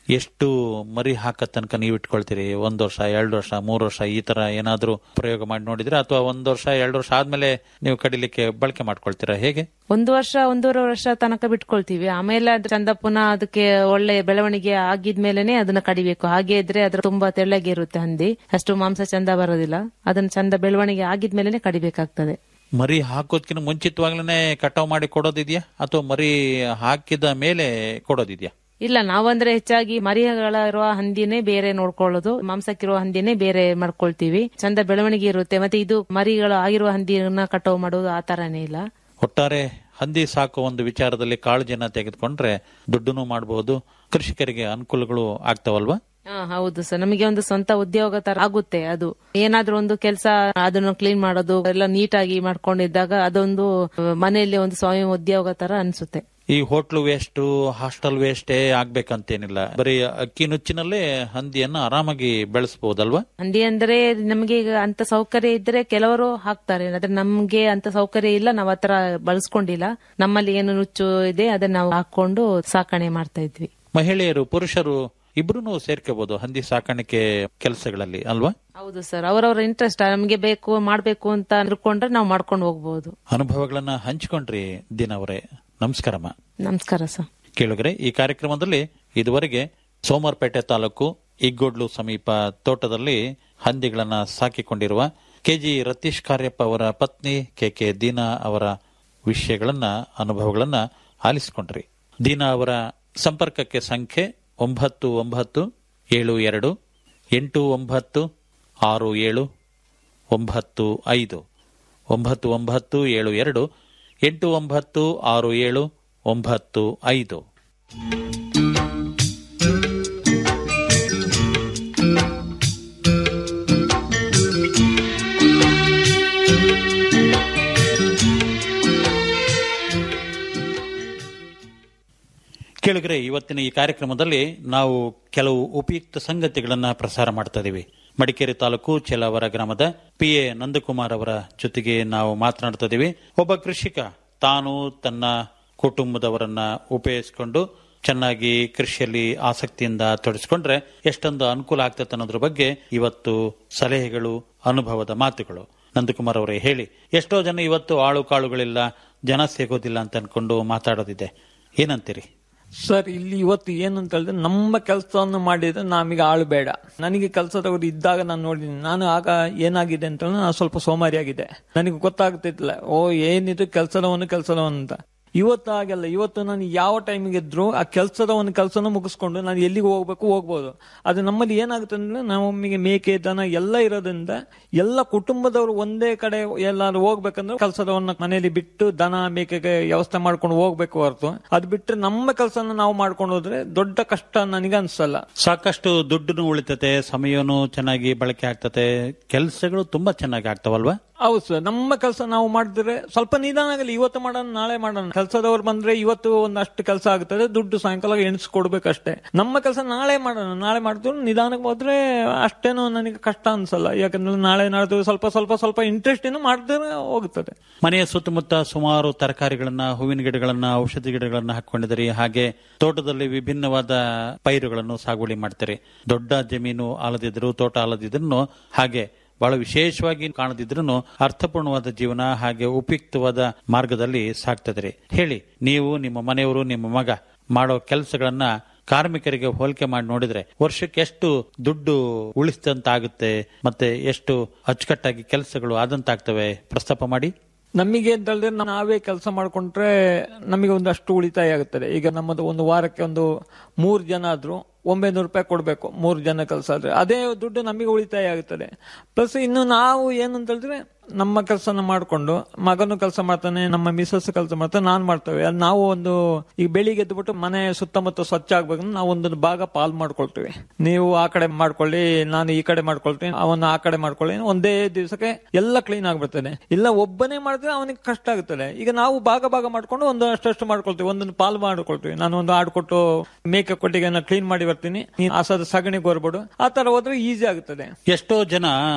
ಎಷ್ಟು ಮರಿ ಹಾಕ ತನಕ ನೀವು ಇಟ್ಕೊಳ್ತೀರಿ ಒಂದ್ ವರ್ಷ ಎರಡು ವರ್ಷ ಮೂರು ವರ್ಷ ಈ ತರ ಏನಾದ್ರೂ ಪ್ರಯೋಗ ಮಾಡಿ ನೋಡಿದ್ರೆ ಅಥವಾ ಒಂದ್ ವರ್ಷ ಎರಡು ವರ್ಷ ಆದ್ಮೇಲೆ ನೀವು ಕಡಿಲಿಕ್ಕೆ ಬಳಕೆ ಮಾಡ್ಕೊಳ್ತೀರಾ ಹೇಗೆ
ಒಂದು ವರ್ಷ ಒಂದೂವರೆ ವರ್ಷ ತನಕ ಬಿಟ್ಕೊಳ್ತೀವಿ ಆಮೇಲೆ ಅದ್ರ ಚಂದ ಪುನಃ ಅದಕ್ಕೆ ಒಳ್ಳೆ ಬೆಳವಣಿಗೆ ಆಗಿದ್ಮೇಲೆನೆ ಅದನ್ನ ಕಡಿಬೇಕು ಹಾಗೆ ಇದ್ರೆ ಅದ್ರ ತುಂಬಾ ತೆಳ್ಳಗೆ ಇರುತ್ತೆ ಹಂದಿ ಅಷ್ಟು ಮಾಂಸ ಚಂದ ಬರೋದಿಲ್ಲ ಅದನ್ನ ಚಂದ ಬೆಳವಣಿಗೆ ಆಗಿದ್ಮೇಲೆನೆ ಕಡಿಬೇಕಾಗ್ತದೆ
ಮರಿ ಹಾಕೋದ್ಕಿಂತ ಮುಂಚಿತವಾಗ್ಲೇ ಕಟಾವ್ ಮಾಡಿ ಕೊಡೋದಿದ್ಯಾ ಅಥವಾ ಮರಿ ಹಾಕಿದ ಮೇಲೆ ಕೊಡೋದಿದ್ಯಾ
ಇಲ್ಲ ನಾವಂದ್ರೆ ಹೆಚ್ಚಾಗಿ ಮರಿಗಳ ಇರುವ ಹಂದಿನೇ ಬೇರೆ ನೋಡ್ಕೊಳ್ಳೋದು ಮಾಂಸಕ್ಕಿರುವ ಹಂದಿನೇ ಬೇರೆ ಮಾಡ್ಕೊಳ್ತೀವಿ ಚಂದ ಬೆಳವಣಿಗೆ ಇರುತ್ತೆ ಮತ್ತೆ ಇದು ಮರಿಗಳು ಆಗಿರುವ ಹಂದಿಯನ್ನ ಕಟಾವು ಮಾಡೋದು ಆ ತರನೇ ಇಲ್ಲ
ಒಟ್ಟಾರೆ ಹಂದಿ ಸಾಕೋ ಒಂದು ವಿಚಾರದಲ್ಲಿ ಕಾಳಜಿಯನ್ನ ತೆಗೆದುಕೊಂಡ್ರೆ ದುಡ್ಡುನು ಮಾಡಬಹುದು ಕೃಷಿಕರಿಗೆ ಅನುಕೂಲಗಳು ಆಗ್ತಾವಲ್ವಾ
ಹಾ ಹೌದು ಸರ್ ನಮಗೆ ಒಂದು ಸ್ವಂತ ಉದ್ಯೋಗ ತರ ಆಗುತ್ತೆ ಅದು ಏನಾದ್ರೂ ಒಂದು ಕೆಲಸ ಅದನ್ನು ಕ್ಲೀನ್ ಮಾಡೋದು ಎಲ್ಲ ನೀಟಾಗಿ ಮಾಡ್ಕೊಂಡಿದ್ದಾಗ ಅದೊಂದು ಮನೆಯಲ್ಲಿ ಒಂದು ಸ್ವಯಂ ಉದ್ಯೋಗ ತರ ಅನ್ಸುತ್ತೆ
ಈ ಹೋಟ್ಲು ವೇಸ್ಟ್ ಹಾಸ್ಟೆಲ್ ವೇಸ್ಟೇ ಆಗ್ಬೇಕಂತೇನಿಲ್ಲ ಬರೀ ಅಕ್ಕಿ ನುಚ್ಚಿನಲ್ಲೇ ಹಂದಿಯನ್ನ ಆರಾಮಾಗಿ ಬೆಳೆಸಬಹುದಲ್ವಾ
ಹಂದಿ ಅಂದ್ರೆ ನಮಗೆ ಈಗ ಅಂತ ಸೌಕರ್ಯ ಇದ್ರೆ ಕೆಲವರು ಹಾಕ್ತಾರೆ ಆದ್ರೆ ನಮ್ಗೆ ಅಂತ ಸೌಕರ್ಯ ಇಲ್ಲ ನಾವ್ ಆತರ ಬಳಸ್ಕೊಂಡಿಲ್ಲ ನಮ್ಮಲ್ಲಿ ಏನು ನುಚ್ಚು ಇದೆ ಅದನ್ನ ನಾವು ಹಾಕೊಂಡು ಸಾಕಣೆ ಮಾಡ್ತಾ ಇದ್ವಿ
ಮಹಿಳೆಯರು ಪುರುಷರು ಇಬ್ರು ಸೇರ್ಕೋಬಹುದು ಹಂದಿ ಸಾಕಾಣಿಕೆ ಕೆಲಸಗಳಲ್ಲಿ ಅಲ್ವಾ
ಹೌದು ಸರ್ ಅವರವರ ಇಂಟ್ರೆಸ್ಟ್ ನಮ್ಗೆ ಬೇಕು ಮಾಡ್ಬೇಕು ಅಂತ ಅನ್ಕೊಂಡ್ರೆ ನಾವು ಮಾಡ್ಕೊಂಡು ಹೋಗ್ಬಹುದು
ಅನುಭವಗಳನ್ನ ಹಂಚಿಕೊಂಡ್ರಿ ದಿನವರೇ ನಮಸ್ಕಾರಮ್ಮ
ನಮಸ್ಕಾರ ಸರ್
ಕೇಳುಗರೆ ಈ ಕಾರ್ಯಕ್ರಮದಲ್ಲಿ ಇದುವರೆಗೆ ಸೋಮವಾರಪೇಟೆ ತಾಲೂಕು ಇಗ್ಗೋಡ್ಲು ಸಮೀಪ ತೋಟದಲ್ಲಿ ಹಂದಿಗಳನ್ನ ಸಾಕಿಕೊಂಡಿರುವ ಕೆಜಿ ರತೀಶ್ ಕಾರ್ಯಪ್ಪ ಅವರ ಪತ್ನಿ ಕೆ ಕೆ ದೀನಾ ಅವರ ವಿಷಯಗಳನ್ನ ಅನುಭವಗಳನ್ನ ಆಲಿಸಿಕೊಂಡ್ರಿ ದೀನಾ ಅವರ ಸಂಪರ್ಕಕ್ಕೆ ಸಂಖ್ಯೆ ಒಂಬತ್ತು ಒಂಬತ್ತು ಏಳು ಎರಡು ಎಂಟು ಒಂಬತ್ತು ಆರು ಏಳು ಒಂಬತ್ತು ಐದು ಒಂಬತ್ತು ಒಂಬತ್ತು ಏಳು ಎರಡು ಎಂಟು ಒಂಬತ್ತು ಆರು ಏಳು ಒಂಬತ್ತು ಐದು ಕೇಳಿದ್ರೆ ಇವತ್ತಿನ ಈ ಕಾರ್ಯಕ್ರಮದಲ್ಲಿ ನಾವು ಕೆಲವು ಉಪಯುಕ್ತ ಸಂಗತಿಗಳನ್ನ ಪ್ರಸಾರ ಮಾಡ್ತಾ ಇದೀವಿ ಮಡಿಕೇರಿ ತಾಲೂಕು ಚೆಲಾವರ ಗ್ರಾಮದ ಪಿ ಎ ನಂದಕುಮಾರ್ ಅವರ ಜೊತೆಗೆ ನಾವು ಮಾತನಾಡ್ತಾ ಇದೀವಿ ಒಬ್ಬ ಕೃಷಿಕ ತಾನು ತನ್ನ ಕುಟುಂಬದವರನ್ನ ಉಪಯೋಗಿಸಿಕೊಂಡು ಚೆನ್ನಾಗಿ ಕೃಷಿಯಲ್ಲಿ ಆಸಕ್ತಿಯಿಂದ ತೊಡಗಿಸಿಕೊಂಡ್ರೆ ಎಷ್ಟೊಂದು ಅನುಕೂಲ ಆಗ್ತದೆ ಅನ್ನೋದ್ರ ಬಗ್ಗೆ ಇವತ್ತು ಸಲಹೆಗಳು ಅನುಭವದ ಮಾತುಗಳು ನಂದಕುಮಾರ್ ಅವರೇ ಹೇಳಿ ಎಷ್ಟೋ ಜನ ಇವತ್ತು ಆಳು ಕಾಳುಗಳಿಲ್ಲ ಜನ ಸಿಗೋದಿಲ್ಲ ಅಂತ ಅನ್ಕೊಂಡು ಮಾತಾಡೋದಿದೆ ಏನಂತೀರಿ
ಸರ್ ಇಲ್ಲಿ ಇವತ್ತು ಏನು ಅಂತ ಹೇಳಿದ್ರೆ ನಮ್ಮ ಕೆಲಸವನ್ನು ಮಾಡಿದ್ರೆ ನಮಗೆ ಆಳು ಬೇಡ ನನಗೆ ಕೆಲಸದವರು ಇದ್ದಾಗ ನಾನು ನೋಡಿದ್ದೀನಿ ನಾನು ಆಗ ಏನಾಗಿದೆ ಅಂತ ಹೇಳಿದ್ರೆ ನಾನು ಸ್ವಲ್ಪ ಸೋಮಾರಿ ಆಗಿದೆ ನನಗೆ ಗೊತ್ತಾಗ್ತಿಲ್ಲ ಓ ಏನಿದು ಕೆಲಸದವನು ಕೆಲಸದವನು ಅಂತ ಇವತ್ತು ಹಾಗೆಲ್ಲ ಇವತ್ತು ನಾನು ಯಾವ ಟೈಮಿಗೆ ಇದ್ರು ಆ ಕೆಲಸದ ಒಂದು ಕೆಲಸನ ಮುಗಿಸ್ಕೊಂಡು ನಾನು ಎಲ್ಲಿಗೆ ಹೋಗ್ಬೇಕು ಹೋಗ್ಬೋದು ಅದು ನಮ್ಮಲ್ಲಿ ಏನಾಗುತ್ತೆ ಅಂದ್ರೆ ನಮಗೆ ಮೇಕೆ ದನ ಎಲ್ಲ ಇರೋದ್ರಿಂದ ಎಲ್ಲ ಕುಟುಂಬದವರು ಒಂದೇ ಕಡೆ ಎಲ್ಲಾರು ಹೋಗ್ಬೇಕಂದ್ರೆ ಕೆಲಸದವನ್ನ ಮನೆಯಲ್ಲಿ ಬಿಟ್ಟು ದನ ಮೇಕೆಗೆ ವ್ಯವಸ್ಥೆ ಮಾಡ್ಕೊಂಡು ಹೋಗ್ಬೇಕು ಹೊರತು ಅದು ಬಿಟ್ಟರೆ ನಮ್ಮ ಕೆಲಸನ ನಾವು ಮಾಡ್ಕೊಂಡು ಹೋದ್ರೆ ದೊಡ್ಡ ಕಷ್ಟ ನನಗೆ ಅನ್ಸಲ್ಲ
ಸಾಕಷ್ಟು ದುಡ್ಡು ಉಳಿತತೆ ಸಮಯನೂ ಚೆನ್ನಾಗಿ ಬಳಕೆ ಆಗ್ತತೆ ಕೆಲಸಗಳು ತುಂಬಾ ಚೆನ್ನಾಗಿ ಆಗ್ತಾವಲ್ವಾ
ಹೌದು ಸರ್ ನಮ್ಮ ಕೆಲಸ ನಾವು ಮಾಡಿದ್ರೆ ಸ್ವಲ್ಪ ನಿಧಾನ ಆಗಲಿ ಇವತ್ತು ಮಾಡೋಣ ನಾಳೆ ಮಾಡೋಣ ಕೆಲಸದವ್ರು ಬಂದ್ರೆ ಇವತ್ತು ಒಂದಷ್ಟು ಕೆಲಸ ಆಗ್ತದೆ ದುಡ್ಡು ಸಾಯಂಕಾಲ ಎಣಿಸ್ಕೊಡ್ಬೇಕಷ್ಟೇ ನಮ್ಮ ಕೆಲಸ ನಾಳೆ ಮಾಡೋಣ ನಾಳೆ ಮಾಡಿದ್ರು ನಿಧಾನಕ್ಕೆ ಹೋದ್ರೆ ಅಷ್ಟೇನು ನನಗೆ ಕಷ್ಟ ಅನ್ಸಲ್ಲ ಯಾಕಂದ್ರೆ ನಾಳೆ ನಾಡ್ದು ಸ್ವಲ್ಪ ಸ್ವಲ್ಪ ಸ್ವಲ್ಪ ಇಂಟ್ರೆಸ್ಟ್ ಏನು ಮಾಡಿದ್ರೆ ಹೋಗ್ತದೆ
ಮನೆಯ ಸುತ್ತಮುತ್ತ ಸುಮಾರು ತರಕಾರಿಗಳನ್ನ ಹೂವಿನ ಗಿಡಗಳನ್ನ ಔಷಧಿ ಗಿಡಗಳನ್ನ ಹಾಕೊಂಡಿದ್ದೀರಿ ಹಾಗೆ ತೋಟದಲ್ಲಿ ವಿಭಿನ್ನವಾದ ಪೈರುಗಳನ್ನು ಸಾಗುವಳಿ ಮಾಡ್ತೀರಿ ದೊಡ್ಡ ಜಮೀನು ಆಲದಿದ್ರು ತೋಟ ಆಲದಿದ್ರು ಹಾಗೆ ಬಹಳ ವಿಶೇಷವಾಗಿ ಕಾಣದಿದ್ರು ಅರ್ಥಪೂರ್ಣವಾದ ಜೀವನ ಹಾಗೆ ಉಪಯುಕ್ತವಾದ ಮಾರ್ಗದಲ್ಲಿ ಸಾಕ್ತದ್ರಿ ಹೇಳಿ ನೀವು ನಿಮ್ಮ ಮನೆಯವರು ನಿಮ್ಮ ಮಗ ಮಾಡೋ ಕೆಲಸಗಳನ್ನ ಕಾರ್ಮಿಕರಿಗೆ ಹೋಲಿಕೆ ಮಾಡಿ ನೋಡಿದ್ರೆ ವರ್ಷಕ್ಕೆ ಎಷ್ಟು ದುಡ್ಡು ಉಳಿಸಿದಂತಾಗುತ್ತೆ ಮತ್ತೆ ಎಷ್ಟು ಅಚ್ಚುಕಟ್ಟಾಗಿ ಕೆಲಸಗಳು ಆದಂತಾಗ್ತವೆ ಪ್ರಸ್ತಾಪ ಮಾಡಿ
ನಮಗೆ ಅಂತ ಹೇಳಿದ್ರೆ ನಾವೇ ಕೆಲಸ ಮಾಡ್ಕೊಂಡ್ರೆ ನಮಗೆ ಒಂದಷ್ಟು ಉಳಿತಾಯ ಆಗುತ್ತದೆ ಈಗ ನಮ್ಮದು ಒಂದು ವಾರಕ್ಕೆ ಒಂದು ಮೂರು ಜನ ಆದ್ರೂ ಒಂಬೈನೂರು ರೂಪಾಯಿ ಕೊಡಬೇಕು ಮೂರು ಜನ ಕೆಲಸ ಆದ್ರೆ ಅದೇ ದುಡ್ಡು ನಮಗೆ ಉಳಿತಾಯ ಆಗುತ್ತದೆ ಪ್ಲಸ್ ಇನ್ನು ನಾವು ಏನಂತ ಹೇಳಿದ್ರೆ ನಮ್ಮ ಕೆಲಸನ ಮಾಡಿಕೊಂಡು ಮಗನು ಕೆಲಸ ಮಾಡ್ತಾನೆ ನಮ್ಮ ಮಿಸಸ್ ಕೆಲಸ ಮಾಡ್ತಾನೆ ನಾನು ಮಾಡ್ತೇವೆ ಅದು ನಾವು ಒಂದು ಈಗ ಬೆಳಿಗ್ಗೆ ಎದ್ಬಿಟ್ಟು ಮನೆ ಸುತ್ತಮುತ್ತ ಸ್ವಚ್ಛ ಆಗ್ಬೇಕು ನಾವು ಒಂದೊಂದು ಭಾಗ ಪಾಲ್ ಮಾಡ್ಕೊಳ್ತೀವಿ ನೀವು ಆ ಕಡೆ ಮಾಡ್ಕೊಳ್ಳಿ ನಾನು ಈ ಕಡೆ ಮಾಡ್ಕೊಳ್ತೀನಿ ಅವನು ಆ ಕಡೆ ಮಾಡ್ಕೊಳ್ಳಿ ಒಂದೇ ದಿವಸಕ್ಕೆ ಎಲ್ಲ ಕ್ಲೀನ್ ಆಗ್ಬಿಡ್ತಾನೆ ಇಲ್ಲ ಒಬ್ಬನೇ ಮಾಡಿದ್ರೆ ಅವನಿಗೆ ಕಷ್ಟ ಆಗುತ್ತದೆ ಈಗ ನಾವು ಭಾಗ ಭಾಗ ಮಾಡ್ಕೊಂಡು ಒಂದು ಅಷ್ಟಷ್ಟು ಮಾಡ್ಕೊಳ್ತೀವಿ ಒಂದೊಂದು ಪಾಲ್ ಮಾಡ್ಕೊಳ್ತೀವಿ ನಾನು ಒಂದು ಆಡು ಕೊಟ್ಟು ಮೇಕೆ ಕೊಟ್ಟಿಗೆ ಕ್ಲೀನ್ ಮಾಡಿ ಬರ್ತೀನಿ ನೀನು ಹಸದ ಸಗಣಿ ಗೊರ್ಬಿಡು ಆ ತರ ಹೋದ್ರೆ ಈಸಿ ಆಗುತ್ತದೆ
ಎಷ್ಟೋ ಜನ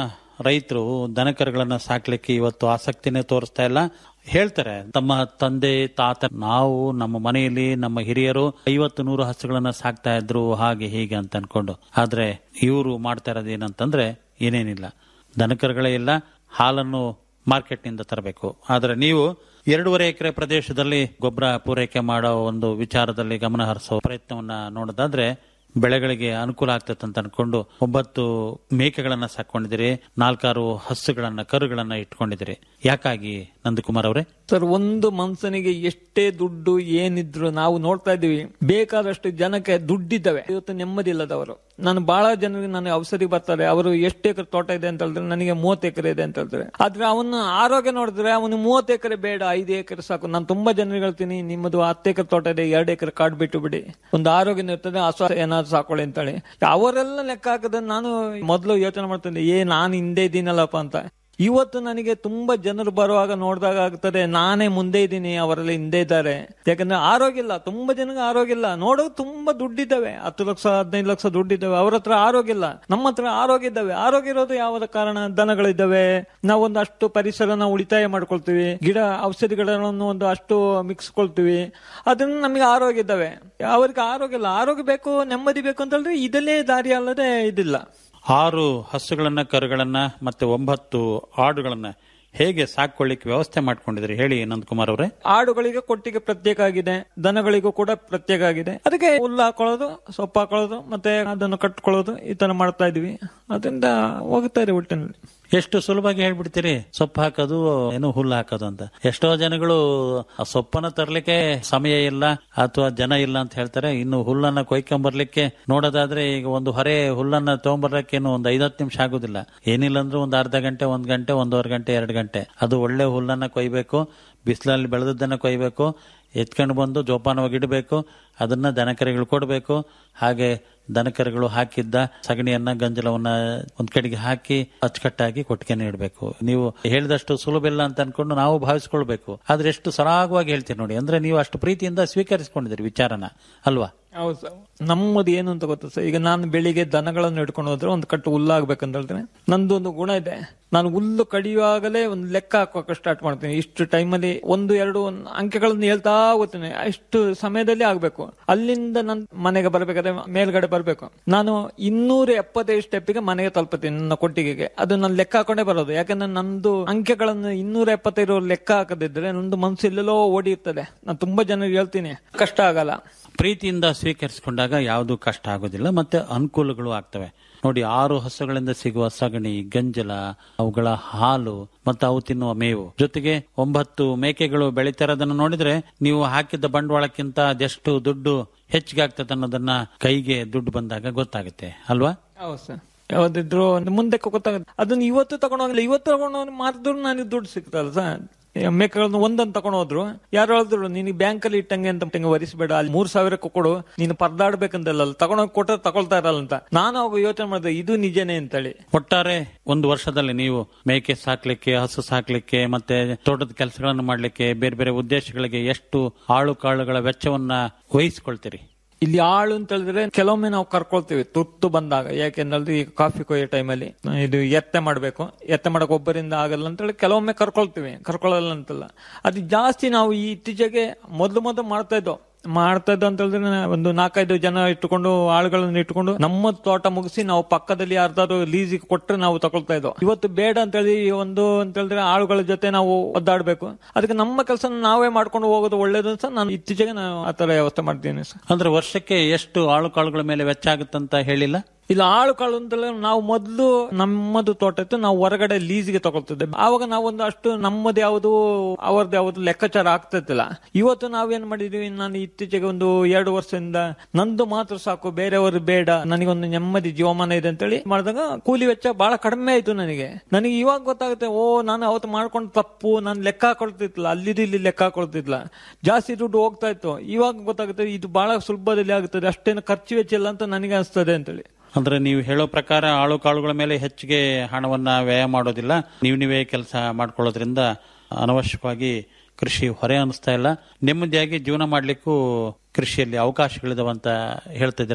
ರೈತರು ದನಕರುಗಳನ್ನ ಸಾಕ್ಲಿಕ್ಕೆ ಇವತ್ತು ಆಸಕ್ತಿನೇ ತೋರಿಸ್ತಾ ಇಲ್ಲ ಹೇಳ್ತಾರೆ ತಮ್ಮ ತಂದೆ ತಾತ ನಾವು ನಮ್ಮ ಮನೆಯಲ್ಲಿ ನಮ್ಮ ಹಿರಿಯರು ಐವತ್ತು ನೂರು ಹಸುಗಳನ್ನ ಸಾಕ್ತಾ ಇದ್ರು ಹಾಗೆ ಹೀಗೆ ಅಂತ ಅನ್ಕೊಂಡು ಆದ್ರೆ ಇವರು ಮಾಡ್ತಾ ಇರೋದು ಏನಂತಂದ್ರೆ ಏನೇನಿಲ್ಲ ದನಕರುಗಳೇ ಇಲ್ಲ ಹಾಲನ್ನು ಮಾರ್ಕೆಟ್ನಿಂದ ತರಬೇಕು ಆದ್ರೆ ನೀವು ಎರಡೂವರೆ ಎಕರೆ ಪ್ರದೇಶದಲ್ಲಿ ಗೊಬ್ಬರ ಪೂರೈಕೆ ಮಾಡೋ ಒಂದು ವಿಚಾರದಲ್ಲಿ ಗಮನ ಹರಿಸೋ ಪ್ರಯತ್ನವನ್ನ ನೋಡೋದಾದ್ರೆ ಬೆಳೆಗಳಿಗೆ ಅನುಕೂಲ ಆಗ್ತದೆ ಅಂತ ಅನ್ಕೊಂಡು ಒಂಬತ್ತು ಮೇಕೆಗಳನ್ನ ಸಾಕೊಂಡಿದ್ದೀರಿ ನಾಲ್ಕಾರು ಹಸುಗಳನ್ನ ಕರುಗಳನ್ನ ಇಟ್ಕೊಂಡಿದ್ದೀರಿ ಯಾಕಾಗಿ ನಂದಕುಮಾರ್ ಅವರೇ
ಸರ್ ಒಂದು ಮನುಷ್ಯನಿಗೆ ಎಷ್ಟೇ ದುಡ್ಡು ಏನಿದ್ರು ನಾವು ನೋಡ್ತಾ ಇದೀವಿ ಬೇಕಾದಷ್ಟು ಜನಕ್ಕೆ ದುಡ್ಡಿದ್ದಾವೆ ಇವತ್ತು ನೆಮ್ಮದಿ ಇಲ್ಲದವರು ನಾನು ಬಹಳ ಜನರಿಗೆ ನಾನು ಔಷಧಿ ಬರ್ತಾರೆ ಅವರು ಎಷ್ಟು ಎಕರೆ ತೋಟ ಇದೆ ಅಂತ ಹೇಳಿದ್ರೆ ನನಗೆ ಮೂವತ್ತು ಎಕರೆ ಇದೆ ಅಂತ ಹೇಳ್ತಾರೆ ಆದ್ರೆ ಅವನ ಆರೋಗ್ಯ ನೋಡಿದ್ರೆ ಅವನು ಮೂವತ್ತು ಎಕರೆ ಬೇಡ ಐದು ಎಕರೆ ಸಾಕು ನಾನು ತುಂಬಾ ಜನರಿಗೆ ಹೇಳ್ತೀನಿ ನಿಮ್ಮದು ಹತ್ತು ಎಕರೆ ತೋಟ ಇದೆ ಎರಡು ಎಕರೆ ಕಾಡು ಬಿಟ್ಟು ಬಿಡಿ ಒಂದು ಆರೋಗ್ಯ ಇರ್ತದೆ ಹಸು ಏನಾದ್ರು ಸಾಕೊಳ್ಳಿ ಅಂತೇಳಿ ಅವರೆಲ್ಲ ಲೆಕ್ಕ ಹಾಕದ ನಾನು ಮೊದಲು ಯೋಚನೆ ಮಾಡ್ತಿದ್ದೆ ಏ ನಾನು ಹಿಂದೆ ಇದ್ದೀನಲ್ಲಪ್ಪ ಅಂತ ಇವತ್ತು ನನಗೆ ತುಂಬಾ ಜನರು ಬರುವಾಗ ನೋಡಿದಾಗ ಆಗ್ತದೆ ನಾನೇ ಮುಂದೆ ಇದ್ದೀನಿ ಅವರೆಲ್ಲ ಹಿಂದೆ ಇದ್ದಾರೆ ಯಾಕಂದ್ರೆ ಆರೋಗ್ಯ ಇಲ್ಲ ತುಂಬಾ ಜನಕ್ಕೆ ಆರೋಗ್ಯ ಇಲ್ಲ ನೋಡೋ ತುಂಬಾ ದುಡ್ಡಿದ್ದಾವೆ ಹತ್ತು ಲಕ್ಷ ಹದಿನೈದು ಲಕ್ಷ ದುಡ್ಡಿದ್ದಾವೆ ಅವ್ರ ಹತ್ರ ಆರೋಗ್ಯ ಇಲ್ಲ ನಮ್ಮ ಹತ್ರ ಆರೋಗ್ಯ ಇದ್ದಾವೆ ಆರೋಗ್ಯ ಇರೋದು ಯಾವ್ದ ಕಾರಣ ದನಗಳಿದ್ದಾವೆ ನಾವೊಂದು ಅಷ್ಟು ಪರಿಸರನ ಉಳಿತಾಯ ಮಾಡ್ಕೊಳ್ತೀವಿ ಗಿಡ ಔಷಧಿಗಳನ್ನು ಒಂದು ಅಷ್ಟು ಮಿಕ್ಸ್ಕೊಳ್ತೀವಿ ಅದನ್ನ ನಮಗೆ ಆರೋಗ್ಯ ಇದ್ದಾವೆ ಅವ್ರಿಗೆ ಆರೋಗ್ಯ ಇಲ್ಲ ಆರೋಗ್ಯ ಬೇಕು ನೆಮ್ಮದಿ ಬೇಕು ಅಂತ ಹೇಳಿದ್ರೆ ಇದಲ್ಲೇ ದಾರಿ ಅಲ್ಲದೆ ಇದಿಲ್ಲ
ಆರು ಹಸುಗಳನ್ನ ಕರುಗಳನ್ನ ಮತ್ತೆ ಒಂಬತ್ತು ಆಡುಗಳನ್ನ ಹೇಗೆ ಸಾಕೊಳ್ಳಿಕ್ಕೆ ವ್ಯವಸ್ಥೆ ಮಾಡ್ಕೊಂಡಿದ್ರಿ ಹೇಳಿ ನಂದಕುಮಾರ್ ಅವರೇ
ಆಡುಗಳಿಗೆ ಕೊಟ್ಟಿಗೆ ಪ್ರತ್ಯೇಕ ಆಗಿದೆ ದನಗಳಿಗೂ ಕೂಡ ಪ್ರತ್ಯೇಕ ಆಗಿದೆ ಅದಕ್ಕೆ ಹುಲ್ಲು ಹಾಕೊಳ್ಳೋದು ಸೊಪ್ಪು ಹಾಕೊಳ್ಳೋದು ಮತ್ತೆ ಅದನ್ನು ಕಟ್ಕೊಳ್ಳೋದು ಈ ತರ ಮಾಡ್ತಾ ಇದೀವಿ ಅದರಿಂದ ಹೋಗ್ತಾ ಇದೆ ಒಟ್ಟಿನಲ್ಲಿ
ಎಷ್ಟು ಸುಲಭವಾಗಿ ಹೇಳ್ಬಿಡ್ತೀರಿ ಸೊಪ್ಪು ಹಾಕೋದು ಏನು ಹುಲ್ಲು ಹಾಕೋದು ಅಂತ ಎಷ್ಟೋ ಜನಗಳು ಆ ಸೊಪ್ಪನ್ನ ತರ್ಲಿಕ್ಕೆ ಸಮಯ ಇಲ್ಲ ಅಥವಾ ಜನ ಇಲ್ಲ ಅಂತ ಹೇಳ್ತಾರೆ ಇನ್ನು ಹುಲ್ಲನ್ನ ಕೊಯ್ಕೊಂಬರ್ಲಿಕ್ಕೆ ನೋಡೋದಾದ್ರೆ ಈಗ ಒಂದು ಹೊರೆ ಹುಲ್ಲನ್ನ ತಗೊಂಬರ್ಲಿಕ್ಕೆ ಏನು ಒಂದು ಐದತ್ತು ನಿಮಿಷ ಆಗುದಿಲ್ಲ ಏನಿಲ್ಲ ಅಂದ್ರೆ ಒಂದು ಅರ್ಧ ಗಂಟೆ ಒಂದ್ ಗಂಟೆ ಒಂದೂವರೆ ಗಂಟೆ ಎರಡು ಗಂಟೆ ಅದು ಒಳ್ಳೆ ಹುಲ್ಲನ್ನ ಕೊಯ್ಬೇಕು ಬಿಸಿಲಲ್ಲಿ ಬೆಳೆದದ್ದನ್ನ ಕೊಯ್ಬೇಕು ಎತ್ಕೊಂಡು ಬಂದು ಜೋಪಾನವಾಗಿ ಇಡಬೇಕು ಅದನ್ನ ದನಕರಿಗಳು ಕೊಡಬೇಕು ಹಾಗೆ ದನಕರುಗಳು ಹಾಕಿದ್ದ ಸಗಣಿಯನ್ನ ಗಂಜಲವನ್ನ ಒಂದ್ ಕಡೆಗೆ ಹಾಕಿ ಅಚ್ಚುಕಟ್ಟಾಗಿ ಕೊಟ್ಟಿಗೆನೆ ಇಡಬೇಕು ನೀವು ಹೇಳಿದಷ್ಟು ಸುಲಭ ಇಲ್ಲ ಅಂತ ಅನ್ಕೊಂಡು ನಾವು ಭಾವಿಸ್ಕೊಳ್ಬೇಕು ಆದ್ರೆ ಎಷ್ಟು ಸರಾಗವಾಗಿ ಹೇಳ್ತೀರಿ ನೋಡಿ ಅಂದ್ರೆ ನೀವು ಅಷ್ಟು ಪ್ರೀತಿಯಿಂದ ಸ್ವೀಕರಿಸಿಕೊಂಡಿದ್ದೀರಿ ವಿಚಾರನ ಅಲ್ವಾ
ಹೌದು ಸರ್ ನಮ್ಮದು ಏನು ಅಂತ ಗೊತ್ತಾ ಸರ್ ಈಗ ನಾನು ಬೆಳಿಗ್ಗೆ ದನಗಳನ್ನು ಹಿಡ್ಕೊಂಡು ಹೋದ್ರೆ ಒಂದು ಕಟ್ಟು ಹುಲ್ಲಾಗ್ಬೇಕಂತ ಹೇಳಿದ್ರೆ ನಂದು ಒಂದು ಗುಣ ಇದೆ ನಾನು ಹುಲ್ಲು ಕಡಿಯುವಾಗಲೇ ಒಂದು ಲೆಕ್ಕ ಹಾಕೋಕೆ ಸ್ಟಾರ್ಟ್ ಮಾಡ್ತೀನಿ ಇಷ್ಟು ಟೈಮಲ್ಲಿ ಒಂದು ಎರಡು ಒಂದು ಅಂಕೆಗಳನ್ನು ಹೇಳ್ತಾ ಹೋಗ್ತೀನಿ ಅಷ್ಟು ಸಮಯದಲ್ಲಿ ಆಗ್ಬೇಕು ಅಲ್ಲಿಂದ ನನ್ನ ಮನೆಗೆ ಬರ್ಬೇಕಾದ್ರೆ ಮೇಲ್ಗಡೆ ಬರ್ಬೇಕು ನಾನು ಇನ್ನೂರ ಎಪ್ಪತ್ತೈದು ಸ್ಟೆಪ್ಪಿಗೆ ಮನೆಗೆ ತಲುಪುತ್ತೀನಿ ನನ್ನ ಕೊಟ್ಟಿಗೆಗೆ ಅದು ನಾನು ಲೆಕ್ಕ ಹಾಕೊಂಡೇ ಬರೋದು ಯಾಕಂದ್ರೆ ನಂದು ಅಂಕೆಗಳನ್ನು ಇನ್ನೂರ ಎಪ್ಪತ್ತೈದು ಲೆಕ್ಕ ಹಾಕದಿದ್ರೆ ನಂದು ಮನಸ್ಸು ಎಲ್ಲೆಲ್ಲೋ ಓಡಿ ಇರ್ತದೆ ನಾನು ತುಂಬಾ ಜನರಿಗೆ ಹೇಳ್ತೀನಿ ಕಷ್ಟ ಆಗಲ್ಲ
ಪ್ರೀತಿಯಿಂದ ಸ್ವೀಕರಿಸಿಕೊಂಡಾಗ ಯಾವುದು ಕಷ್ಟ ಆಗೋದಿಲ್ಲ ಮತ್ತೆ ಅನುಕೂಲಗಳು ಆಗ್ತವೆ ನೋಡಿ ಆರು ಹಸುಗಳಿಂದ ಸಿಗುವ ಸಗಣಿ ಗಂಜಲ ಅವುಗಳ ಹಾಲು ಮತ್ತು ಅವು ತಿನ್ನುವ ಮೇವು ಜೊತೆಗೆ ಒಂಬತ್ತು ಮೇಕೆಗಳು ಬೆಳಿತಾರದನ್ನು ನೋಡಿದ್ರೆ ನೀವು ಹಾಕಿದ್ದ ಬಂಡವಾಳಕ್ಕಿಂತ ಅದೆಷ್ಟು ದುಡ್ಡು ಹೆಚ್ಚಿಗೆ ಆಗ್ತದೆ ಅನ್ನೋದನ್ನ ಕೈಗೆ ದುಡ್ಡು ಬಂದಾಗ ಗೊತ್ತಾಗುತ್ತೆ ಅಲ್ವಾ
ಹೌದು ಸರ್ ಯಾವ್ದಿದ್ರು ಮುಂದೆ ಗೊತ್ತಾಗುತ್ತೆ ಅದನ್ನ ಇವತ್ತು ತಗೊಂಡೋಗಿಲ್ಲ ಇವತ್ತು ತಗೊಂಡು ಮಾರಿದ್ರು ನನಗೆ ದುಡ್ಡು ಸಿಗ್ತಲ್ಲ ಸರ್ ಮೇಕೆಗಳನ್ನು ಒಂದೊಂದು ತಗೊಂಡು ಹೋದ್ರು ಯಾರು ಹೇಳಿದ್ರು ನಿನಗೆ ಬ್ಯಾಂಕ್ ಅಲ್ಲಿ ಇಟ್ಟಂಗೆ ಅಂತ ಹಿಂಗೆ ವರಿಸಬೇಡ ಅಲ್ಲಿ ಮೂರ್ ಸಾವಿರಕ್ಕೆ ಕೊಡು ನೀನು ಪರದಾಡ್ಬೇಕಂತಲ್ಲ ತಗೊಂಡೋಗಿ ಕೊಟ್ಟರೆ ತಗೊಳ್ತಾ ಇರಲ್ಲ ಅಂತ ನಾನು ಅವಾಗ ಯೋಚನೆ ಮಾಡಿದೆ ಇದು ನಿಜನೇ ಅಂತೇಳಿ
ಒಟ್ಟಾರೆ ಒಂದು ವರ್ಷದಲ್ಲಿ ನೀವು ಮೇಕೆ ಸಾಕ್ಲಿಕ್ಕೆ ಹಸು ಸಾಕ್ಲಿಕ್ಕೆ ಮತ್ತೆ ತೋಟದ ಕೆಲಸಗಳನ್ನು ಮಾಡ್ಲಿಕ್ಕೆ ಬೇರೆ ಬೇರೆ ಉದ್ದೇಶಗಳಿಗೆ ಎಷ್ಟು ಆಳು ಕಾಳುಗಳ ವೆಚ್ಚವನ್ನ ವಹಿಸ್ಕೊಳ್ತೀರಿ
ಇಲ್ಲಿ ಆಳು ಅಂತ ಹೇಳಿದ್ರೆ ಕೆಲವೊಮ್ಮೆ ನಾವು ಕರ್ಕೊಳ್ತೀವಿ ತುರ್ತು ಬಂದಾಗ ಯಾಕೆಂದ್ರೆ ಈಗ ಕಾಫಿ ಕೊಯ್ಯೋ ಟೈಮಲ್ಲಿ ಇದು ಎತ್ತೆ ಮಾಡ್ಬೇಕು ಎತ್ತೆ ಮಾಡಕ್ ಒಬ್ಬರಿಂದ ಆಗಲ್ಲ ಅಂತ ಹೇಳಿ ಕೆಲವೊಮ್ಮೆ ಕರ್ಕೊಳ್ತೀವಿ ಕರ್ಕೊಳ್ಳಲ್ಲ ಅಂತಲ್ಲ ಅದು ಜಾಸ್ತಿ ನಾವು ಈ ಇತ್ತೀಚೆಗೆ ಮೊದಲು ಮೊದಲು ಮಾಡ್ತಾ ಇದ್ದೋ ಮಾಡ್ತಾ ಇದ್ದೋ ಅಂತ ಹೇಳಿದ್ರೆ ಒಂದು ನಾಲ್ಕೈದು ಜನ ಇಟ್ಟುಕೊಂಡು ಆಳುಗಳನ್ನ ಇಟ್ಟುಕೊಂಡು ನಮ್ಮ ತೋಟ ಮುಗಿಸಿ ನಾವು ಪಕ್ಕದಲ್ಲಿ ಯಾರ್ದಾದ್ರು ಲೀಸಿಗೆ ಕೊಟ್ರೆ ನಾವು ತಗೊಳ್ತಾ ಇದ್ದೋ ಇವತ್ತು ಬೇಡ ಅಂತ ಹೇಳಿ ಒಂದು ಅಂತ ಹೇಳಿದ್ರೆ ಆಳುಗಳ ಜೊತೆ ನಾವು ಒದ್ದಾಡ್ಬೇಕು ಅದಕ್ಕೆ ನಮ್ಮ ಕೆಲಸ ನಾವೇ ಮಾಡ್ಕೊಂಡು ಹೋಗೋದು ಒಳ್ಳೇದು ಅಂತ ನಾನು ಇತ್ತೀಚೆಗೆ ನಾನು ಆ ತರ ವ್ಯವಸ್ಥೆ ಮಾಡ್ತೀನಿ ಸರ್
ಅಂದ್ರೆ ವರ್ಷಕ್ಕೆ ಎಷ್ಟು ಆಳು ಕಾಳುಗಳ ಮೇಲೆ ವೆಚ್ಚ ಆಗುತ್ತಂತ ಹೇಳಿಲ್ಲ
ಇಲ್ಲ ಆಳು ಕಾಳು ಅಂತಲ್ಲ ನಾವು ಮೊದಲು ನಮ್ಮದು ತೋಟ ಇತ್ತು ನಾವು ಹೊರಗಡೆ ಲೀಸ್ಗೆ ತಗೊಳ್ತಿದ್ದೆ ಆವಾಗ ನಾವೊಂದು ಅಷ್ಟು ನಮ್ಮದು ಯಾವುದು ಅವರದ್ದು ಯಾವುದು ಲೆಕ್ಕಾಚಾರ ಆಗ್ತಿದ್ದಿಲ್ಲ ಇವತ್ತು ನಾವೇನ್ ಮಾಡಿದೀವಿ ನಾನು ಇತ್ತೀಚೆಗೆ ಒಂದು ಎರಡು ವರ್ಷದಿಂದ ನಂದು ಮಾತ್ರ ಸಾಕು ಬೇರೆಯವರು ಬೇಡ ನನಗೊಂದು ನೆಮ್ಮದಿ ಜೀವಮಾನ ಇದೆ ಅಂತೇಳಿ ಮಾಡಿದಾಗ ಕೂಲಿ ವೆಚ್ಚ ಬಹಳ ಕಡಿಮೆ ಆಯ್ತು ನನಗೆ ನನಗೆ ಇವಾಗ ಗೊತ್ತಾಗುತ್ತೆ ಓ ನಾನು ಅವತ್ತು ಮಾಡ್ಕೊಂಡು ತಪ್ಪು ನಾನು ಲೆಕ್ಕ ಹಾಕೊಳ್ತಿದ್ಲ ಅಲ್ಲಿದ್ದು ಇಲ್ಲಿ ಲೆಕ್ಕ ಹಾಕೊಳ್ತಿದ್ಲ ಜಾಸ್ತಿ ದುಡ್ಡು ಹೋಗ್ತಾ ಇತ್ತು ಇವಾಗ ಗೊತ್ತಾಗುತ್ತೆ ಇದು ಬಹಳ ಸುಲಭದಲ್ಲಿ ಆಗುತ್ತದೆ ಅಷ್ಟೇನು ಖರ್ಚು ವೆಚ್ಚ ಇಲ್ಲ ಅಂತ ನನಗೆ ಅನಿಸ್ತದೆ ಅಂತೇಳಿ
ಅಂದ್ರೆ ನೀವು ಹೇಳೋ ಪ್ರಕಾರ ಆಳು ಕಾಳುಗಳ ಮೇಲೆ ಹೆಚ್ಚಿಗೆ ಹಣವನ್ನ ವ್ಯಯ ಮಾಡೋದಿಲ್ಲ ನೀವು ನೀವೇ ಕೆಲಸ ಮಾಡ್ಕೊಳ್ಳೋದ್ರಿಂದ ಅನವಶ್ಯಕವಾಗಿ ಕೃಷಿ ಹೊರೆ ಅನಿಸ್ತಾ ಇಲ್ಲ ನೆಮ್ಮದಿಯಾಗಿ ಜೀವನ ಮಾಡ್ಲಿಕ್ಕೂ ಕೃಷಿಯಲ್ಲಿ ಅವಕಾಶಗಳಿದಾವಂತ ಹೇಳ್ತಿದ್ದೀರಲ್ವಾ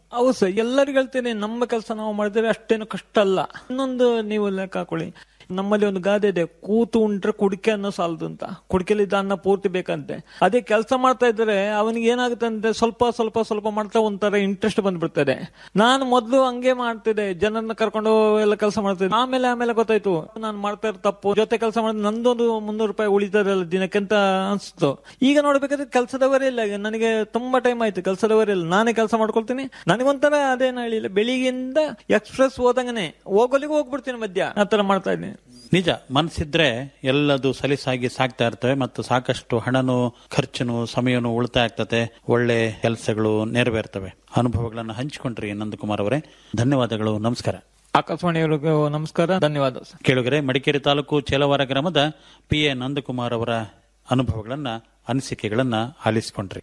ಹೌದು ಸರ್ ಎಲ್ಲರಿಗೂ ಹೇಳ್ತೇನೆ ನಮ್ಮ ಕೆಲಸ ನಾವು ಮಾಡಿದ್ರೆ ಅಷ್ಟೇನು ಕಷ್ಟ ಅಲ್ಲ ಇನ್ನೊಂದು ನೀವು ಲೆಕ್ಕ ಹಾಕೊಳ್ಳಿ ನಮ್ಮಲ್ಲಿ ಒಂದು ಗಾದೆ ಇದೆ ಕೂತು ಉಂಟ್ರೆ ಕುಡಿಕೆ ಅನ್ನೋ ಸಾಲದು ಅಂತ ಕುಡಿಕೆಲಿದ್ದ ಅನ್ನ ಪೂರ್ತಿ ಬೇಕಂತೆ ಅದೇ ಕೆಲಸ ಮಾಡ್ತಾ ಇದ್ರೆ ಅವನಿಗೆ ಏನಾಗುತ್ತೆ ಅಂದ್ರೆ ಸ್ವಲ್ಪ ಸ್ವಲ್ಪ ಸ್ವಲ್ಪ ಮಾಡ್ತಾ ಒಂಥರ ಇಂಟ್ರೆಸ್ಟ್ ಬಂದ್ಬಿಡ್ತದೆ ನಾನು ಮೊದಲು ಹಂಗೆ ಮಾಡ್ತಿದ್ದೆ ಜನರನ್ನ ಕರ್ಕೊಂಡು ಎಲ್ಲ ಕೆಲಸ ಮಾಡ್ತಿದ್ದೆ ಆಮೇಲೆ ಆಮೇಲೆ ಗೊತ್ತಾಯ್ತು ನಾನು ಮಾಡ್ತಾ ಇರೋ ತಪ್ಪು ಜೊತೆ ಕೆಲಸ ಮಾಡಿದ್ರೆ ನಂದೊಂದು ಮುನ್ನೂರು ರೂಪಾಯಿ ಉಳಿತದಲ್ಲ ದಿನಕ್ಕೆ ಅಂತ ಅನ್ಸ್ತು ಈಗ ನೋಡ್ಬೇಕಾದ್ರೆ ಕೆಲಸದವರೇ ಇಲ್ಲ ಈಗ ನನಗೆ ತುಂಬಾ ಟೈಮ್ ಆಯ್ತು ಕೆಲಸದವರೇ ಇಲ್ಲ ನಾನೇ ಕೆಲಸ ಮಾಡ್ಕೊಳ್ತೀನಿ ನನಗೊಂಥರ ಅದೇನು ಹೇಳಿಲ್ಲ ಬೆಳಿಗ್ಗೆಯಿಂದ ಎಕ್ಸ್ಪ್ರೆಸ್ ಹೋದಂಗನೆ ಹೋಗೋಲಿಗೆ ಹೋಗ್ಬಿಡ್ತೀನಿ ಮಧ್ಯ ಆ ತರ ಮಾಡ್ತಾ ಇದ್ದೀನಿ
ನಿಜ ಮನಸ್ಸಿದ್ರೆ ಎಲ್ಲದು ಸಲೀಸಾಗಿ ಸಾಗ್ತಾ ಇರ್ತವೆ ಮತ್ತು ಸಾಕಷ್ಟು ಹಣನು ಖರ್ಚುನು ಸಮಯನು ಉಳಿತಾಯ ಆಗ್ತದೆ ಒಳ್ಳೆ ಕೆಲಸಗಳು ನೆರವೇರ್ತವೆ ಅನುಭವಗಳನ್ನು ಹಂಚಿಕೊಂಡ್ರಿ ನಂದಕುಮಾರ್ ಅವರೇ ಧನ್ಯವಾದಗಳು ನಮಸ್ಕಾರ
ಆಕಾಶವಾಣಿಯವರಿಗೂ ನಮಸ್ಕಾರ ಧನ್ಯವಾದ ಸರ್
ಕೇಳುಗರೆ ಮಡಿಕೇರಿ ತಾಲೂಕು ಚೇಲವಾರ ಗ್ರಾಮದ ಪಿ ಎ ನಂದಕುಮಾರ್ ಅವರ ಅನುಭವಗಳನ್ನ ಅನಿಸಿಕೆಗಳನ್ನ ಆಲಿಸಿಕೊಂಡ್ರಿ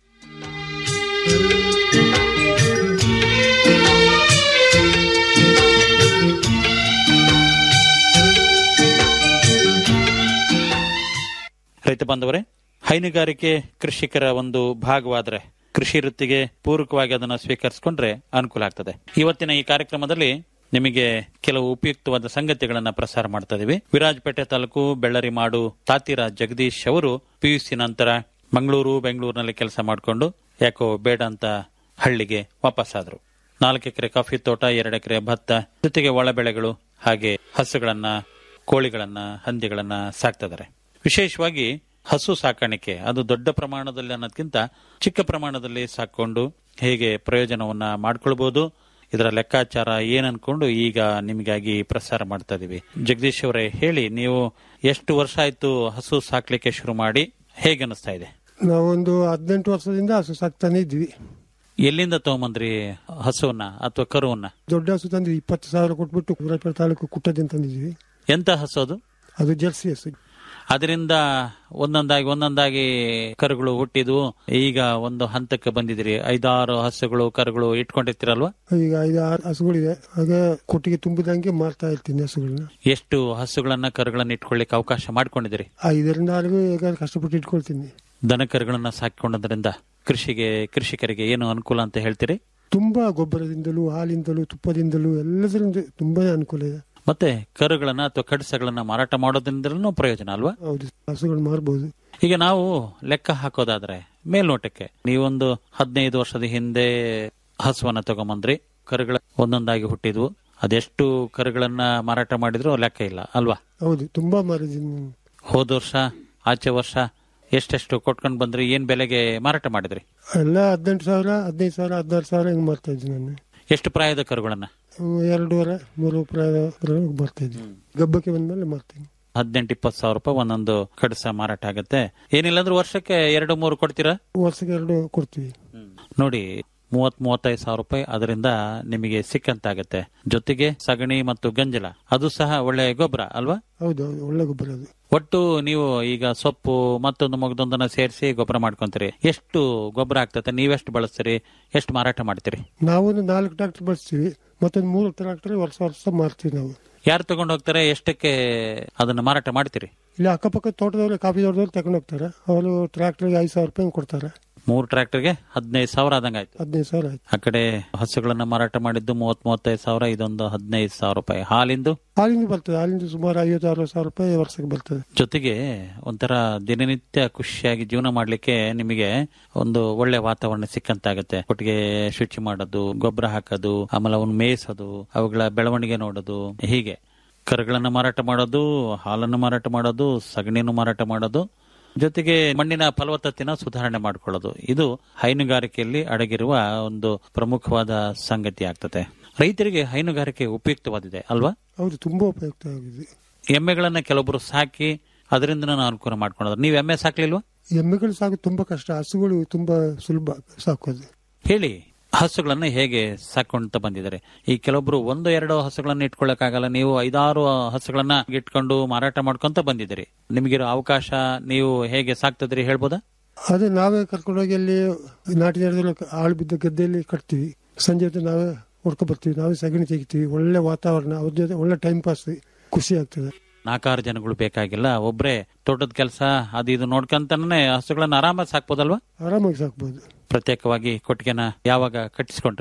ರೈತ ಬಾಂಧವರೇ ಹೈನುಗಾರಿಕೆ ಕೃಷಿಕರ ಒಂದು ಭಾಗವಾದ್ರೆ ಕೃಷಿ ವೃತ್ತಿಗೆ ಪೂರಕವಾಗಿ ಅದನ್ನು ಸ್ವೀಕರಿಸಿಕೊಂಡ್ರೆ ಅನುಕೂಲ ಆಗ್ತದೆ ಇವತ್ತಿನ ಈ ಕಾರ್ಯಕ್ರಮದಲ್ಲಿ ನಿಮಗೆ ಕೆಲವು ಉಪಯುಕ್ತವಾದ ಸಂಗತಿಗಳನ್ನ ಪ್ರಸಾರ ಮಾಡ್ತಾ ಇದೀವಿ ವಿರಾಜಪೇಟೆ ತಾಲೂಕು ಬೆಳ್ಳರಿ ಮಾಡು ತಾತಿರಾಜ್ ಜಗದೀಶ್ ಅವರು ಪಿಯುಸಿ ನಂತರ ಮಂಗಳೂರು ಬೆಂಗಳೂರಿನಲ್ಲಿ ಕೆಲಸ ಮಾಡಿಕೊಂಡು ಯಾಕೋ ಬೇಡ ಅಂತ ಹಳ್ಳಿಗೆ ವಾಪಸ್ಸಾದ್ರು ನಾಲ್ಕು ಎಕರೆ ಕಾಫಿ ತೋಟ ಎರಡು ಎಕರೆ ಭತ್ತ ಜೊತೆಗೆ ಒಳ ಬೆಳೆಗಳು ಹಾಗೆ ಹಸುಗಳನ್ನ ಕೋಳಿಗಳನ್ನ ಹಂದಿಗಳನ್ನ ಸಾಕ್ತಿದ್ದಾರೆ ವಿಶೇಷವಾಗಿ ಹಸು ಸಾಕಾಣಿಕೆ ಅದು ದೊಡ್ಡ ಪ್ರಮಾಣದಲ್ಲಿ ಅನ್ನೋದಕ್ಕಿಂತ ಚಿಕ್ಕ ಪ್ರಮಾಣದಲ್ಲಿ ಸಾಕೊಂಡು ಹೇಗೆ ಪ್ರಯೋಜನವನ್ನ ಮಾಡ್ಕೊಳ್ಬಹುದು ಇದರ ಲೆಕ್ಕಾಚಾರ ಏನ್ ಅನ್ಕೊಂಡು ಈಗ ನಿಮಗಾಗಿ ಪ್ರಸಾರ ಮಾಡ್ತಾ ಇದೀವಿ ಜಗದೀಶ್ ಅವರೇ ಹೇಳಿ ನೀವು ಎಷ್ಟು ವರ್ಷ ಆಯ್ತು ಹಸು ಸಾಕ್ಲಿಕ್ಕೆ ಶುರು ಮಾಡಿ ಹೇಗೆ ಅನಿಸ್ತಾ ಇದೆ
ನಾವೊಂದು ಹದಿನೆಂಟು ವರ್ಷದಿಂದ ಹಸು ಸಾಕ್ತಾನೆ ಇದ್ವಿ
ಎಲ್ಲಿಂದ ತಗೊಂಬಂದ್ರಿ ಹಸುವನ್ನ ಅಥವಾ ಕರುವನ್ನ
ದೊಡ್ಡ ಹಸು ತಂದ್ವಿ ಇಪ್ಪತ್ತು ಸಾವಿರ ಕೊಟ್ಬಿಟ್ಟು ಕುರಾಪುರ ತಾಲೂಕು ಕುಟ್ಟದಿಂದ ತಂದಿದ್ವಿ
ಎಂತ ಹಸು ಅದು
ಅದು ಜರ್ಸಿ ಹಸು
ಅದರಿಂದ ಒಂದೊಂದಾಗಿ ಒಂದೊಂದಾಗಿ ಕರುಗಳು ಹುಟ್ಟಿದ್ವು ಈಗ ಒಂದು ಹಂತಕ್ಕೆ ಬಂದಿದ್ದೀರಿ ಐದಾರು ಹಸುಗಳು ಕರುಗಳು ಇಟ್ಕೊಂಡಿರ್ತೀರಲ್ವಾ
ಈಗ ಐದು ಆರು ಹಸುಗಳಿದೆ ಹಾಗೆ ಕೊಟ್ಟಿಗೆ ತುಂಬಿದಂಗೆ ಮಾರ್ತಾ ಇರ್ತೀನಿ ಹಸುಗಳನ್ನ
ಎಷ್ಟು ಹಸುಗಳನ್ನ ಕರುಗಳನ್ನ ಇಟ್ಕೊಳ್ಳಿಕ್ಕೆ ಅವಕಾಶ ಮಾಡ್ಕೊಂಡಿದ್ದೀರಿ
ಐದರಿಂದ ಆರು ಈಗ ಕಷ್ಟಪಟ್ಟು ಇಟ್ಕೊಳ್ತೀನಿ
ದನ ಕರುಗಳನ್ನ ಸಾಕಿಕೊಂಡದ್ರಿಂದ ಕೃಷಿಗೆ ಕೃಷಿಕರಿಗೆ ಏನು ಅನುಕೂಲ ಅಂತ ಹೇಳ್ತೀರಿ
ತುಂಬಾ ಗೊಬ್ಬರದಿಂದಲೂ ಹಾಲಿಂದಲೂ ತುಪ್ಪದಿಂದಲೂ ಎಲ್ಲದರಿಂದ ತುಂಬಾನೇ ಅನುಕೂಲ ಇದೆ
ಮತ್ತೆ ಕರುಗಳನ್ನ ಅಥವಾ ಕಡಸಗಳನ್ನ ಮಾರಾಟ ಮಾಡೋದ್ರಿಂದಲೂ ಪ್ರಯೋಜನ ಅಲ್ವಾ
ಹೌದು ಹಸುಗಳು ಮಾರ್ಬೋದು
ಈಗ ನಾವು ಲೆಕ್ಕ ಹಾಕೋದಾದ್ರೆ ಮೇಲ್ನೋಟಕ್ಕೆ ನೀವೊಂದು ಹದಿನೈದು ವರ್ಷದ ಹಿಂದೆ ಹಸುವನ್ನ ತಗೊಂಬಂದ್ರಿ ಕರುಗಳ ಒಂದೊಂದಾಗಿ ಹುಟ್ಟಿದ್ವು ಅದೆಷ್ಟು ಕರುಗಳನ್ನ ಮಾರಾಟ ಮಾಡಿದ್ರು ಲೆಕ್ಕ ಇಲ್ಲ ಅಲ್ವಾ
ಹೌದು ತುಂಬಾ ಮಾರಿದ್ದೀನಿ
ಹೋದ ವರ್ಷ ಆಚೆ ವರ್ಷ ಎಷ್ಟೆಷ್ಟು ಕೊಟ್ಕೊಂಡು ಬಂದ್ರಿ ಏನ್ ಬೆಲೆಗೆ ಮಾರಾಟ ಮಾಡಿದ್ರಿ
ಎಲ್ಲ ಹದಿನೆಂಟು ಸಾವಿರ ಹದಿನೈದು ಸಾವಿರ ಹದಿನಾರು ಸಾವಿರ ಹಿಂಗ್ ಮಾರ್ತಾ ಇದ್ದೀನಿ ನಾನು
ಎಷ್ಟು ಪ್ರಾಯದ ಕರುಗಳನ್ನ
ಹ್ಮ್, ಎರಡೂವರೆ ಮೂರು ಪ್ರಾಯ ಬರ್ತಾ ಇದ್ದೀನಿ ಗಬ್ಬಕ್ಕೆ ಬಂದ್ಮೇಲೆ ಮಾರ್ತೀನಿ
ಹದಿನೆಂಟು ಇಪ್ಪತ್ತು ಸಾವಿರ ರೂಪಾಯಿ ಒಂದೊಂದು ಕಡಸ ಮಾರಾಟ ಆಗುತ್ತೆ ಏನಿಲ್ಲ ಅಂದ್ರೆ ವರ್ಷಕ್ಕೆ ಎರಡು ಮೂರು ಕೊಡ್ತೀರಾ
ವರ್ಷಕ್ಕೆ ಎರಡು ಕೊಡ್ತೀವಿ
ನೋಡಿ ಮೂವತ್ ಮೂವತ್ತೈದು ಸಾವಿರ ರೂಪಾಯಿ ಅದರಿಂದ ನಿಮಗೆ ಸಿಕ್ಕಂತಾಗತ್ತೆ ಜೊತೆಗೆ ಸಗಣಿ ಮತ್ತು ಗಂಜಲ ಅದು ಸಹ ಒಳ್ಳೆ ಗೊಬ್ಬರ ಅಲ್ವಾ
ಹೌದು ಹೌದು ಒಳ್ಳೆ ಗೊಬ್ಬರ ಅದು
ಒಟ್ಟು ನೀವು ಈಗ ಸೊಪ್ಪು ಮತ್ತೊಂದು ಮಗದೊಂದನ್ನ ಸೇರಿಸಿ ಗೊಬ್ಬರ ಮಾಡ್ಕೊಂತೀರಿ ಎಷ್ಟು ಗೊಬ್ಬರ ಆಗ್ತದೆ ನೀವೆಷ್ಟು ಬಳಸ್ತೀರಿ ಎಷ್ಟು ಮಾರಾಟ ಮಾಡ್ತೀರಿ
ನಾವೊಂದು ನಾಲ್ಕು ಟ್ರಾಕ್ಟರ್ ಬಳಸ್ತೀವಿ ಮತ್ತೊಂದು ಮೂರು ಟ್ರಾಕ್ಟರ್ ವರ್ಷ ವರ್ಷ ಮಾರ್ತೀವಿ ನಾವು
ಯಾರು ತಗೊಂಡು ಹೋಗ್ತಾರೆ ಎಷ್ಟಕ್ಕೆ ಅದನ್ನ ಮಾರಾಟ ಮಾಡ್ತೀರಿ
ಇಲ್ಲಿ ಅಕ್ಕಪಕ್ಕ ತೋಟದವ್ರು ಕಾಫಿ ತೋಟದವ್ರು ತಗೊಂಡು ಹೋಗ್ತಾರೆ ಅವರು ಟ್ರಾಕ್ಟರ್ಗೆ ಐದು ಸಾವಿರ ರೂಪಾಯಿ ಕೊಡ್ತಾರೆ
ಮೂರು ಟ್ರ್ಯಾಕ್ಟರ್ಗೆ ಹದಿನೈದು ಸಾವಿರ ಆದಂಗಾಯ್ತು
ಹದಿನೈದು ಸಾವಿರ ಆಯ್ತು
ಆ ಕಡೆ ಹಸುಗಳನ್ನ ಮಾರಾಟ ಮಾಡಿದ್ದು ಮೂವತ್ ಮೂವತ್ತೈದು ಸಾವಿರ ಇದೊಂದು ಹದಿನೈದು ಸಾವಿರ ರೂಪಾಯಿ ಹಾಲಿಂದು
ಹಾಲಿಂದ ಬರ್ತದೆ ಹಾಲಿಂದ ಸುಮಾರು ಐವತ್ತು ಅರವತ್ತು ಸಾವಿರ ರೂಪಾಯಿ ವರ್ಷಕ್ಕೆ ಬರ್ತದೆ
ಜೊತೆಗೆ ಒಂಥರ ದಿನನಿತ್ಯ ಖುಷಿಯಾಗಿ ಜೀವನ ಮಾಡ್ಲಿಕ್ಕೆ ನಿಮಗೆ ಒಂದು ಒಳ್ಳೆ ವಾತಾವರಣ ಸಿಕ್ಕಂತಾಗತ್ತೆ ಒಟ್ಟಿಗೆ ಶುಚಿ ಮಾಡೋದು ಗೊಬ್ಬರ ಹಾಕೋದು ಆಮೇಲೆ ಅವನ್ನ ಮೇಯಿಸೋದು ಅವುಗಳ ಬೆಳವಣಿಗೆ ನೋಡೋದು ಹೀಗೆ ಕರುಗಳನ್ನ ಮಾರಾಟ ಮಾಡೋದು ಹಾಲನ್ನು ಮಾರಾಟ ಮಾಡೋದು ಸಗಣಿಯನ್ನು ಮಾರಾಟ ಮಾಡೋದು ಜೊತೆಗೆ ಮಣ್ಣಿನ ಫಲವತ್ತತೆನ ಸುಧಾರಣೆ ಮಾಡಿಕೊಳ್ಳೋದು ಇದು ಹೈನುಗಾರಿಕೆಯಲ್ಲಿ ಅಡಗಿರುವ ಒಂದು ಪ್ರಮುಖವಾದ ಸಂಗತಿ ಆಗ್ತದೆ ರೈತರಿಗೆ ಹೈನುಗಾರಿಕೆ ಉಪಯುಕ್ತವಾದಿದೆ ಅಲ್ವಾ
ಹೌದು ತುಂಬಾ ಉಪಯುಕ್ತ ಆಗಿದೆ
ಎಮ್ಮೆಗಳನ್ನ ಕೆಲವೊಬ್ರು ಸಾಕಿ ಅದರಿಂದ ನಾನು ಅನುಕೂಲ ಮಾಡ್ಕೊಂಡ್ರೆ ನೀವು ಎಮ್ಮೆ ಸಾಕ್ಲಿಲ್ವಾ
ಎಮ್ಮೆಗಳು ಸಾಕು ತುಂಬಾ ಕಷ್ಟ ಹಸುಗಳು ತುಂಬಾ ಸುಲಭ ಸಾಕೋದು
ಹೇಳಿ ಹಸುಗಳನ್ನ ಹೇಗೆ ಸಾಕೊಂತ ಬಂದಿದ್ದಾರೆ ಈ ಕೆಲವೊಬ್ರು ಒಂದು ಎರಡು ಹಸುಗಳನ್ನ ಇಟ್ಕೊಳ್ಳಕ್ಕಾಗಲ್ಲ ನೀವು ಐದಾರು ಹಸುಗಳನ್ನ ಇಟ್ಕೊಂಡು ಮಾರಾಟ ಮಾಡ್ಕೊಂತ ಬಂದಿದ್ದೀರಿ ನಿಮಗಿರೋ ಅವಕಾಶ ನೀವು ಹೇಗೆ ಸಾಕ್ತದ್ರಿ ಹೇಳ್ಬೋದಾ
ಅದೇ ನಾವೇ ಕರ್ಕೊಂಡೋಗಿ ಅಲ್ಲಿ ನಾಟಿ ನಡೆದಲ್ಲಿ ಆಳು ಬಿದ್ದ ಗದ್ದೆಯಲ್ಲಿ ಕಟ್ತೀವಿ ಸಂಜೆ ಹೊತ್ತು ನಾವೇ ಹೊಡ್ಕೊ ಬರ್ತೀವಿ ನಾವೇ ಸಗಣಿ ತೆಗಿತೀವಿ ಒಳ್ಳೆ ವಾತಾವರಣ ಅವ್ರ ಜೊತೆ ಒಳ್ಳೆ ಟೈಮ್ ಪಾಸ್ ಖುಷಿ ಆಗ್ತದೆ
ನಾಲ್ಕಾರು ಜನಗಳು ಬೇಕಾಗಿಲ್ಲ ಒಬ್ರೇ ತೋಟದ ಕೆಲಸ ಅದು ಇದು ನೋಡ್ಕೊಂತಾನೆ ಹಸುಗಳನ್ನ ಆರಾಮಾಗಿ ಸಾಕ್ಬೋದಲ್ವಾ
ಆರಾಮಾಗಿ ಸಾಕ್ಬೋದು
ಪ್ರತ್ಯೇಕವಾಗಿ ಕೊಟ್ಟಿಗೆನ ಯಾವಾಗ ಕಟ್ಟಿಸ್ಕೊಂಡ್ರಿ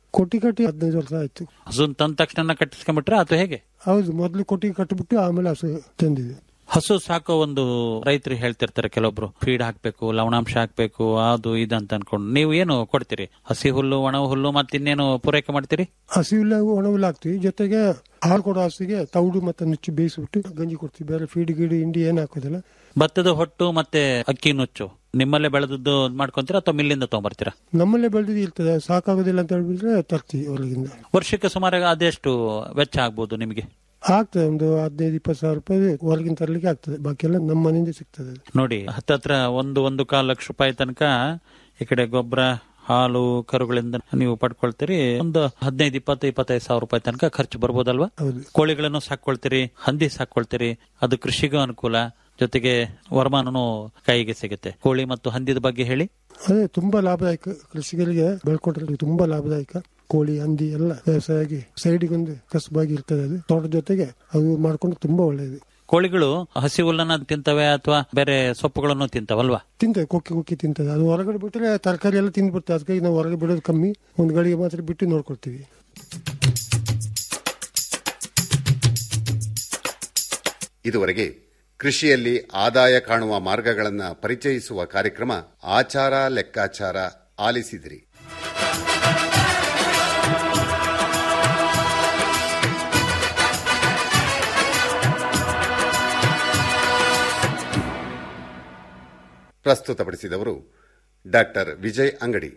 ಕೊಟ್ಟಿ ಕಟ್ಟಿ ಹದಿನೈದು ವರ್ಷ ಆಯ್ತು
ಹಸುನ್ ತಂದ ತಕ್ಷಣ ಕಟ್ಟಿಸ್ಕೊಂಡ್ಬಿಟ್ರೆ ಅಥವಾ ಹೇಗೆ
ಹೌದು ಮೊದಲು ಕೊಟ್ಟಿಗೆ ಕಟ್ಟಿಬಿಟ್ಟು ಆಮೇಲೆ ಹಸು ತಂದಿದೆ
ಹಸು ಸಾಕೋ ಒಂದು ರೈತರು ಹೇಳ್ತಿರ್ತಾರೆ ಕೆಲವೊಬ್ರು ಫೀಡ್ ಹಾಕ್ಬೇಕು ಲವಣಾಂಶ ಹಾಕ್ಬೇಕು ಅದು ಇದು ಅಂತ ಅನ್ಕೊಂಡು ನೀವು ಏನು ಕೊಡ್ತೀರಿ ಹಸಿ ಹುಲ್ಲು ಒಣ ಹುಲ್ಲು ಮತ್ತೆ ಇನ್ನೇನು ಪೂರೈಕೆ ಮಾಡ್ತೀರಿ
ಹಸಿವಿಲ್ಲ ಒಣವಿಲ್ಲ ಹಾಕ್ತಿವಿ ಜೊತೆಗೆ ಹಾಲು ಕೊಡೋ ಹಸಿಗೆ ತೌಡು ಮತ್ತೆ ನುಚ್ಚು ಬೇಯಿಸ್ಬಿಟ್ಟು ಗಂಜಿ ಕೊಡ್ತೀವಿ ಬೇರೆ ಫೀಡ್ ಗೀಡಿ ಹಿಂಡಿ ಏನು ಹಾಕೋದಿಲ್ಲ
ಭತ್ತದ ಹೊಟ್ಟು ಮತ್ತೆ ಅಕ್ಕಿ ನುಚ್ಚು ನಿಮ್ಮಲ್ಲೇ ಬೆಳೆದದ್ದು ಮಾಡ್ಕೊಂತೀರಾ ಅಥವಾ ಮಿಲ್ಲಿಂದ ತಗೊಂಬರ್ತೀರಾ
ನಮ್ಮಲ್ಲೇ ಬೆಳೆದಿದ್ದು ಇರ್ತದೆ ಸಾಕಾಗೋದಿಲ್ಲ ಅಂತ ಹೇಳ್ಬಿಟ್ರೆ ತರ್ತೀವಿ ಹೊರಗಿಂದ
ವರ್ಷಕ್ಕೆ ಸುಮಾರು ಅದೆಷ್ಟು ವೆಚ್ಚ ಆಗ್ಬೋದು ನಿಮಗೆ
ಆಗ್ತದೆ ಒಂದು ಹದಿನೈದು ಇಪ್ಪತ್ತು ಸಾವಿರ ರೂಪಾಯಿ ಹೊರಗಿನ ತರಲಿಕ್ಕೆ ಆಗ್ತದೆ ಬಾಕಿ ಎಲ್ಲ ನಮ್ಮ ಮನೆಯಿಂದ ಸಿಗ್ತದೆ
ನೋಡಿ ಹತ್ತತ್ರ ಒಂದು ಒಂದು ಕಾಲು ಲಕ್ಷ ರೂಪಾಯಿ ತನಕ ಈ ಕಡೆ ಗೊಬ್ಬರ ಹಾಲು ಕರುಗಳಿಂದ ನೀವು ಪಡ್ಕೊಳ್ತೀರಿ ಒಂದು ಹದಿನೈದು ಇಪ್ಪತ್ತು ಇಪ್ಪತ್ತೈದು ಸಾವಿರ ರೂಪಾಯಿ ತನಕ ಖರ್ಚು ಬರ್ಬೋದಲ್ವಾ
ಹೌದು
ಕೋಳಿಗಳನ್ನು ಸಾಕೊಳ್ತೀರಿ ಹಂದಿ ಸಾಕೊಳ್ತೀರಿ ಅದು ಕೃಷಿಗೂ ಅನುಕೂಲ ಜೊತೆಗೆ ವರಮಾನನು ಕೈಗೆ ಸಿಗುತ್ತೆ ಕೋಳಿ ಮತ್ತು ಹಂದಿದ ಬಗ್ಗೆ ಹೇಳಿ
ಅದೇ ತುಂಬಾ ಲಾಭದಾಯಕ ಕೃಷಿಕರಿಗೆ ಬೆಳ್ಕೊಂಡ್ರೆ ತುಂಬಾ ಲಾಭದಾಯಕ ಕೋಳಿ ಹಂದಿ ಎಲ್ಲ ವ್ಯವಸಾಯ ಆಗಿ ಸೈಡಿಗೆ ಒಂದು ಕಸಬಾಗಿ ಇರ್ತದೆ ಅದು ತೋಟದ ಜೊತೆಗೆ ಅದು ಮಾಡ್ಕೊಂಡು ತುಂಬಾ ಒಳ್ಳೆಯದು
ಕೋಳಿಗಳು ಹಸಿ ಹುಲ್ಲನ್ನ ತಿಂತವೆ ಅಥವಾ ಬೇರೆ ಸೊಪ್ಪುಗಳನ್ನು ತಿಂತವಲ್ವಾ
ತಿಂತದೆ ಕೊಕ್ಕಿ ಕೊಕ್ಕಿ ತಿಂತದೆ ಅದು ಹೊರಗಡೆ ಬಿಟ್ಟರೆ ತರಕಾರಿ ಎಲ್ಲ ತಿಂದ್ಬಿಡ್ತದೆ ಅದಕ್ಕಾಗಿ ನಾವು ಹೊರಗೆ ಬಿಡೋದು ಕಮ್ಮಿ ಒಂದು ಗಳಿಗೆ ಮಾತ್ರ ಬಿಟ್ಟು ನೋಡ್ಕೊಳ್ತೀವಿ
ಇದುವರೆಗೆ ಕೃಷಿಯಲ್ಲಿ ಆದಾಯ ಕಾಣುವ ಮಾರ್ಗಗಳನ್ನು ಪರಿಚಯಿಸುವ ಕಾರ್ಯಕ್ರಮ ಆಚಾರ ಲೆಕ್ಕಾಚಾರ ಆಲಿಸಿದಿರಿ ಪ್ರಸ್ತುತಪಡಿಸಿದವರು ಡಾಕ್ಟರ್ ವಿಜಯ್ ಅಂಗಡಿ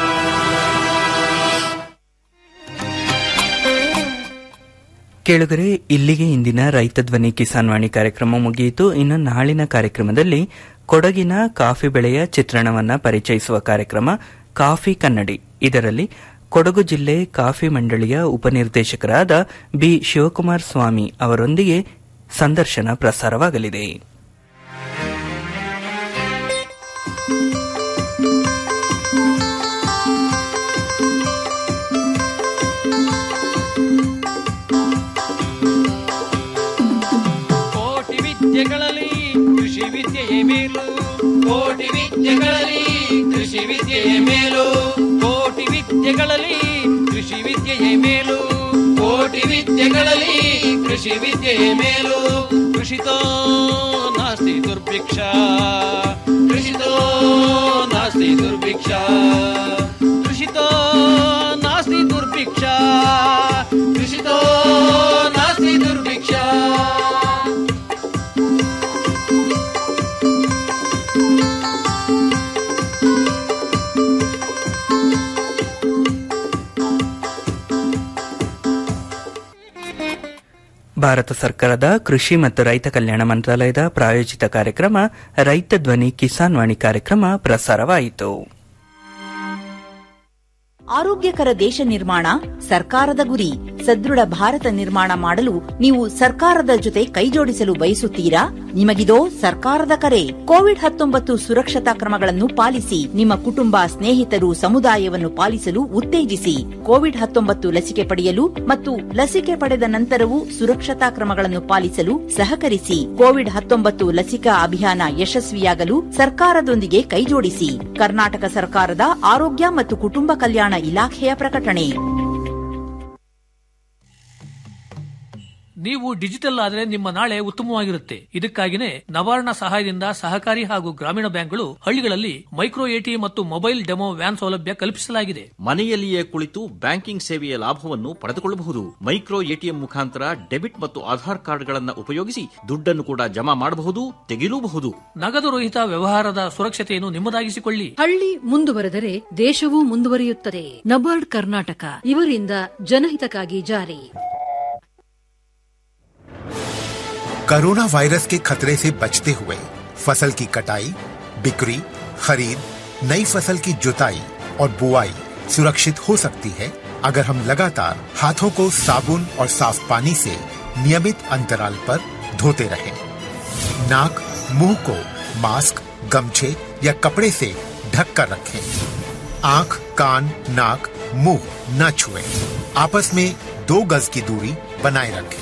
ಕೇಳುಗರೆ ಇಲ್ಲಿಗೆ ಇಂದಿನ ರೈತ ಧ್ವನಿ ಕಿಸಾನ್ ವಾಣಿ ಕಾರ್ಯಕ್ರಮ ಮುಗಿಯಿತು ಇನ್ನು ನಾಳಿನ ಕಾರ್ಯಕ್ರಮದಲ್ಲಿ ಕೊಡಗಿನ ಕಾಫಿ ಬೆಳೆಯ ಚಿತ್ರಣವನ್ನ ಪರಿಚಯಿಸುವ ಕಾರ್ಯಕ್ರಮ ಕಾಫಿ ಕನ್ನಡಿ ಇದರಲ್ಲಿ ಕೊಡಗು ಜಿಲ್ಲೆ ಕಾಫಿ ಮಂಡಳಿಯ ಉಪನಿರ್ದೇಶಕರಾದ ಬಿ ಶಿವಕುಮಾರ್ ಸ್ವಾಮಿ ಅವರೊಂದಿಗೆ ಸಂದರ್ಶನ ಪ್ರಸಾರವಾಗಲಿದೆ
ಕೋಟಿ ವಿದ್ಯೆಗಳಲ್ಲಿ ಕೃಷಿ ವಿದ್ಯೆಯೇ ಮೇಲು ಕೋಟಿ ವಿದ್ಯೆಗಳಲ್ಲಿ ಕೃಷಿ ವಿದ್ಯೆಯೇ ಮೇಲು ಕೋಟಿ ವಿದ್ಯೆಗಳಲ್ಲಿ ಕೃಷಿ ವಿದ್ಯೆಯೇ ಮೇಲು ಕೋಟಿ ವಿದ್ಯೆಗಳಲ್ಲಿ ಕೃಷಿ ವಿದ್ಯೆಯೇ ಮೇಲು ಕೃಷಿತೋ ನಾಸ್ತಿ ದುರ್ಭಿಕ್ಷ ಕೃಷಿತೋ ನಾಸ್ತಿ ದುರ್ಭಿಕ್ಷ ಕೃಷಿತೋ ನಾಸ್ತಿ ದುರ್ಭಿಕ್ಷ ಕೃಷಿತೋ ನಾಸ್ತಿ ದುರ್ಭಿಕ್ಷ
ಭಾರತ ಸರ್ಕಾರದ ಕೃಷಿ ಮತ್ತು ರೈತ ಕಲ್ಯಾಣ ಮಂತ್ರಾಲಯದ ಪ್ರಾಯೋಜಿತ ಕಾರ್ಯಕ್ರಮ ರೈತ ಧ್ವನಿ ಕಿಸಾನ್ ವಾಣಿ ಕಾರ್ಯಕ್ರಮ ಪ್ರಸಾರವಾಯಿತು
ಆರೋಗ್ಯಕರ ದೇಶ ನಿರ್ಮಾಣ ಸರ್ಕಾರದ ಗುರಿ ಸದೃಢ ಭಾರತ ನಿರ್ಮಾಣ ಮಾಡಲು ನೀವು ಸರ್ಕಾರದ ಜೊತೆ ಕೈಜೋಡಿಸಲು ಬಯಸುತ್ತೀರಾ ನಿಮಗಿದೋ ಸರ್ಕಾರದ ಕರೆ ಕೋವಿಡ್ ಹತ್ತೊಂಬತ್ತು ಸುರಕ್ಷತಾ ಕ್ರಮಗಳನ್ನು ಪಾಲಿಸಿ ನಿಮ್ಮ ಕುಟುಂಬ ಸ್ನೇಹಿತರು ಸಮುದಾಯವನ್ನು ಪಾಲಿಸಲು ಉತ್ತೇಜಿಸಿ ಕೋವಿಡ್ ಹತ್ತೊಂಬತ್ತು ಲಸಿಕೆ ಪಡೆಯಲು ಮತ್ತು ಲಸಿಕೆ ಪಡೆದ ನಂತರವೂ ಸುರಕ್ಷತಾ ಕ್ರಮಗಳನ್ನು ಪಾಲಿಸಲು ಸಹಕರಿಸಿ ಕೋವಿಡ್ ಹತ್ತೊಂಬತ್ತು ಲಸಿಕಾ ಅಭಿಯಾನ ಯಶಸ್ವಿಯಾಗಲು ಸರ್ಕಾರದೊಂದಿಗೆ ಕೈಜೋಡಿಸಿ ಕರ್ನಾಟಕ ಸರ್ಕಾರದ ಆರೋಗ್ಯ ಮತ್ತು ಕುಟುಂಬ ಕಲ್ಯಾಣ ಇಲಾಖೆಯ ಪ್ರಕಟಣೆ
ನೀವು ಡಿಜಿಟಲ್ ಆದರೆ ನಿಮ್ಮ ನಾಳೆ ಉತ್ತಮವಾಗಿರುತ್ತೆ ಇದಕ್ಕಾಗಿನೇ ನವಾರ್ಣ ಸಹಾಯದಿಂದ ಸಹಕಾರಿ ಹಾಗೂ ಗ್ರಾಮೀಣ ಬ್ಯಾಂಕ್ಗಳು ಹಳ್ಳಿಗಳಲ್ಲಿ ಮೈಕ್ರೋ ಎಟಿಎಂ ಮತ್ತು ಮೊಬೈಲ್ ಡೆಮೋ ವ್ಯಾನ್ ಸೌಲಭ್ಯ ಕಲ್ಪಿಸಲಾಗಿದೆ
ಮನೆಯಲ್ಲಿಯೇ ಕುಳಿತು ಬ್ಯಾಂಕಿಂಗ್ ಸೇವೆಯ ಲಾಭವನ್ನು ಪಡೆದುಕೊಳ್ಳಬಹುದು ಮೈಕ್ರೋ ಎಟಿಎಂ ಮುಖಾಂತರ ಡೆಬಿಟ್ ಮತ್ತು ಆಧಾರ್ ಕಾರ್ಡ್ಗಳನ್ನು ಉಪಯೋಗಿಸಿ ದುಡ್ಡನ್ನು ಕೂಡ ಜಮಾ ಮಾಡಬಹುದು ತೆಗೆಯಲೂಬಹುದು
ನಗದು ರಹಿತ ವ್ಯವಹಾರದ ಸುರಕ್ಷತೆಯನ್ನು ನಿಮ್ಮದಾಗಿಸಿಕೊಳ್ಳಿ
ಹಳ್ಳಿ ಮುಂದುವರೆದರೆ ದೇಶವೂ ಮುಂದುವರಿಯುತ್ತದೆ ನಬಾರ್ಡ್ ಕರ್ನಾಟಕ ಇವರಿಂದ ಜನಹಿತಕ್ಕಾಗಿ ಜಾರಿ
कोरोना वायरस के खतरे से बचते हुए फसल की कटाई बिक्री खरीद नई फसल की जुताई और बुआई सुरक्षित हो सकती है अगर हम लगातार हाथों को साबुन और साफ पानी से नियमित अंतराल पर धोते रहें। नाक मुंह को मास्क गमछे या कपड़े से ढक कर रखें आंख कान नाक मुंह न छुएं। आपस में दो गज की दूरी बनाए रखें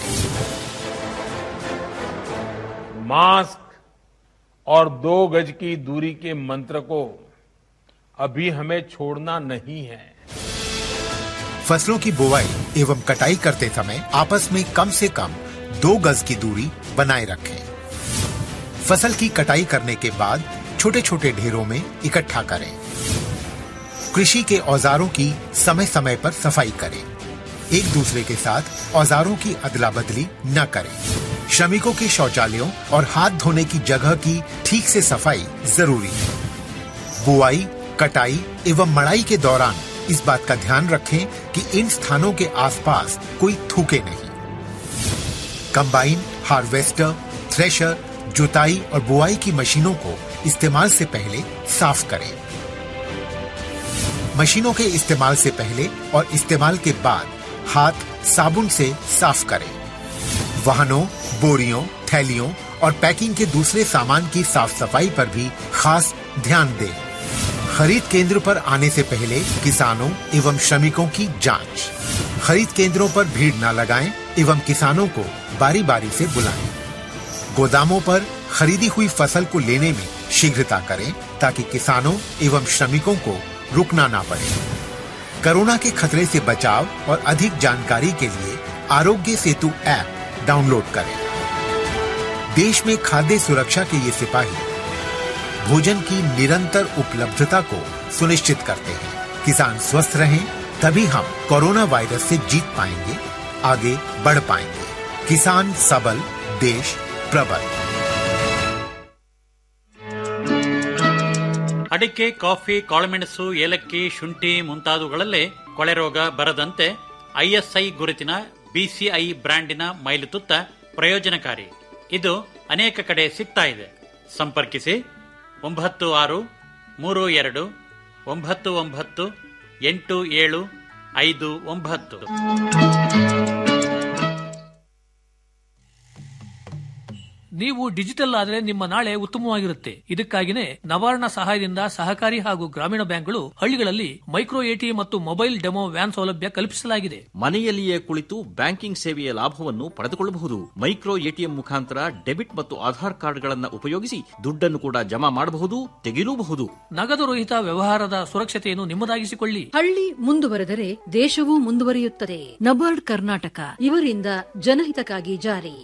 मास्क और दो गज की दूरी के मंत्र को अभी हमें छोड़ना नहीं है
फसलों की बुवाई एवं कटाई करते समय आपस में कम से कम दो गज की दूरी बनाए रखें फसल की कटाई करने के बाद छोटे छोटे ढेरों में इकट्ठा करें कृषि के औजारों की समय समय पर सफाई करें एक दूसरे के साथ औजारों की अदला बदली न करें श्रमिकों के शौचालयों और हाथ धोने की जगह की ठीक से सफाई जरूरी है बुआई कटाई एवं मड़ाई के दौरान इस बात का ध्यान रखें कि इन स्थानों के आसपास कोई थूके नहीं कंबाइन हार्वेस्टर थ्रेशर जुताई और बुआई की मशीनों को इस्तेमाल से पहले साफ करें मशीनों के इस्तेमाल से पहले और इस्तेमाल के बाद हाथ साबुन से साफ करें वाहनों बोरियों थैलियों और पैकिंग के दूसरे सामान की साफ सफाई पर भी खास ध्यान दें खरीद केंद्र पर आने से पहले किसानों एवं श्रमिकों की जांच खरीद केंद्रों पर भीड़ न लगाएं एवं किसानों को बारी बारी से बुलाएं गोदामों पर खरीदी हुई फसल को लेने में शीघ्रता करें ताकि किसानों एवं श्रमिकों को रुकना ना पड़े कोरोना के खतरे से बचाव और अधिक जानकारी के लिए आरोग्य सेतु ऐप डाउनलोड करें देश में खाद्य सुरक्षा के ये सिपाही भोजन की निरंतर उपलब्धता को सुनिश्चित करते हैं किसान स्वस्थ रहें तभी हम कोरोना वायरस से जीत पाएंगे आगे बढ़ पाएंगे किसान सबल देश प्रबल
ಅಡಿಕೆ ಕಾಫಿ ಕಾಳುಮೆಣಸು ಏಲಕ್ಕಿ ಶುಂಠಿ ಮುಂತಾದವುಗಳಲ್ಲೇ ಕೊಳೆ ರೋಗ ಬರದಂತೆ ಐಎಸ್ಐ ಗುರುತಿನ ಬಿಸಿಐ ಬ್ರ್ಯಾಂಡಿನ ಮೈಲುತುತ್ತ ಪ್ರಯೋಜನಕಾರಿ ಇದು ಅನೇಕ ಕಡೆ ಸಿಗ್ತಾ ಇದೆ ಸಂಪರ್ಕಿಸಿ ಒಂಬತ್ತು ಆರು ಮೂರು ಎರಡು ಒಂಬತ್ತು ಒಂಬತ್ತು ಎಂಟು ಏಳು ಐದು ಒಂಬತ್ತು
ನೀವು ಡಿಜಿಟಲ್ ಆದರೆ ನಿಮ್ಮ ನಾಳೆ ಉತ್ತಮವಾಗಿರುತ್ತೆ ಇದಕ್ಕಾಗಿನೇ ನವಾರ್ಣ ಸಹಾಯದಿಂದ ಸಹಕಾರಿ ಹಾಗೂ ಗ್ರಾಮೀಣ ಬ್ಯಾಂಕ್ಗಳು ಹಳ್ಳಿಗಳಲ್ಲಿ ಮೈಕ್ರೋ ಎಟಿ ಮತ್ತು ಮೊಬೈಲ್ ಡೆಮೋ ವ್ಯಾನ್ ಸೌಲಭ್ಯ ಕಲ್ಪಿಸಲಾಗಿದೆ
ಮನೆಯಲ್ಲಿಯೇ ಕುಳಿತು ಬ್ಯಾಂಕಿಂಗ್ ಸೇವೆಯ ಲಾಭವನ್ನು ಪಡೆದುಕೊಳ್ಳಬಹುದು ಮೈಕ್ರೋ ಎಟಿಎಂ ಮುಖಾಂತರ ಡೆಬಿಟ್ ಮತ್ತು ಆಧಾರ್ ಕಾರ್ಡ್ಗಳನ್ನು ಉಪಯೋಗಿಸಿ ದುಡ್ಡನ್ನು ಕೂಡ ಜಮಾ ಮಾಡಬಹುದು ತೆಗೆಯಲೂಬಹುದು
ನಗದು ರಹಿತ ವ್ಯವಹಾರದ ಸುರಕ್ಷತೆಯನ್ನು ನಿಮ್ಮದಾಗಿಸಿಕೊಳ್ಳಿ
ಹಳ್ಳಿ ಮುಂದುವರೆದರೆ ದೇಶವೂ ಮುಂದುವರಿಯುತ್ತದೆ ನಬಾರ್ಡ್ ಕರ್ನಾಟಕ ಇವರಿಂದ ಜನಹಿತಕ್ಕಾಗಿ ಜಾರಿ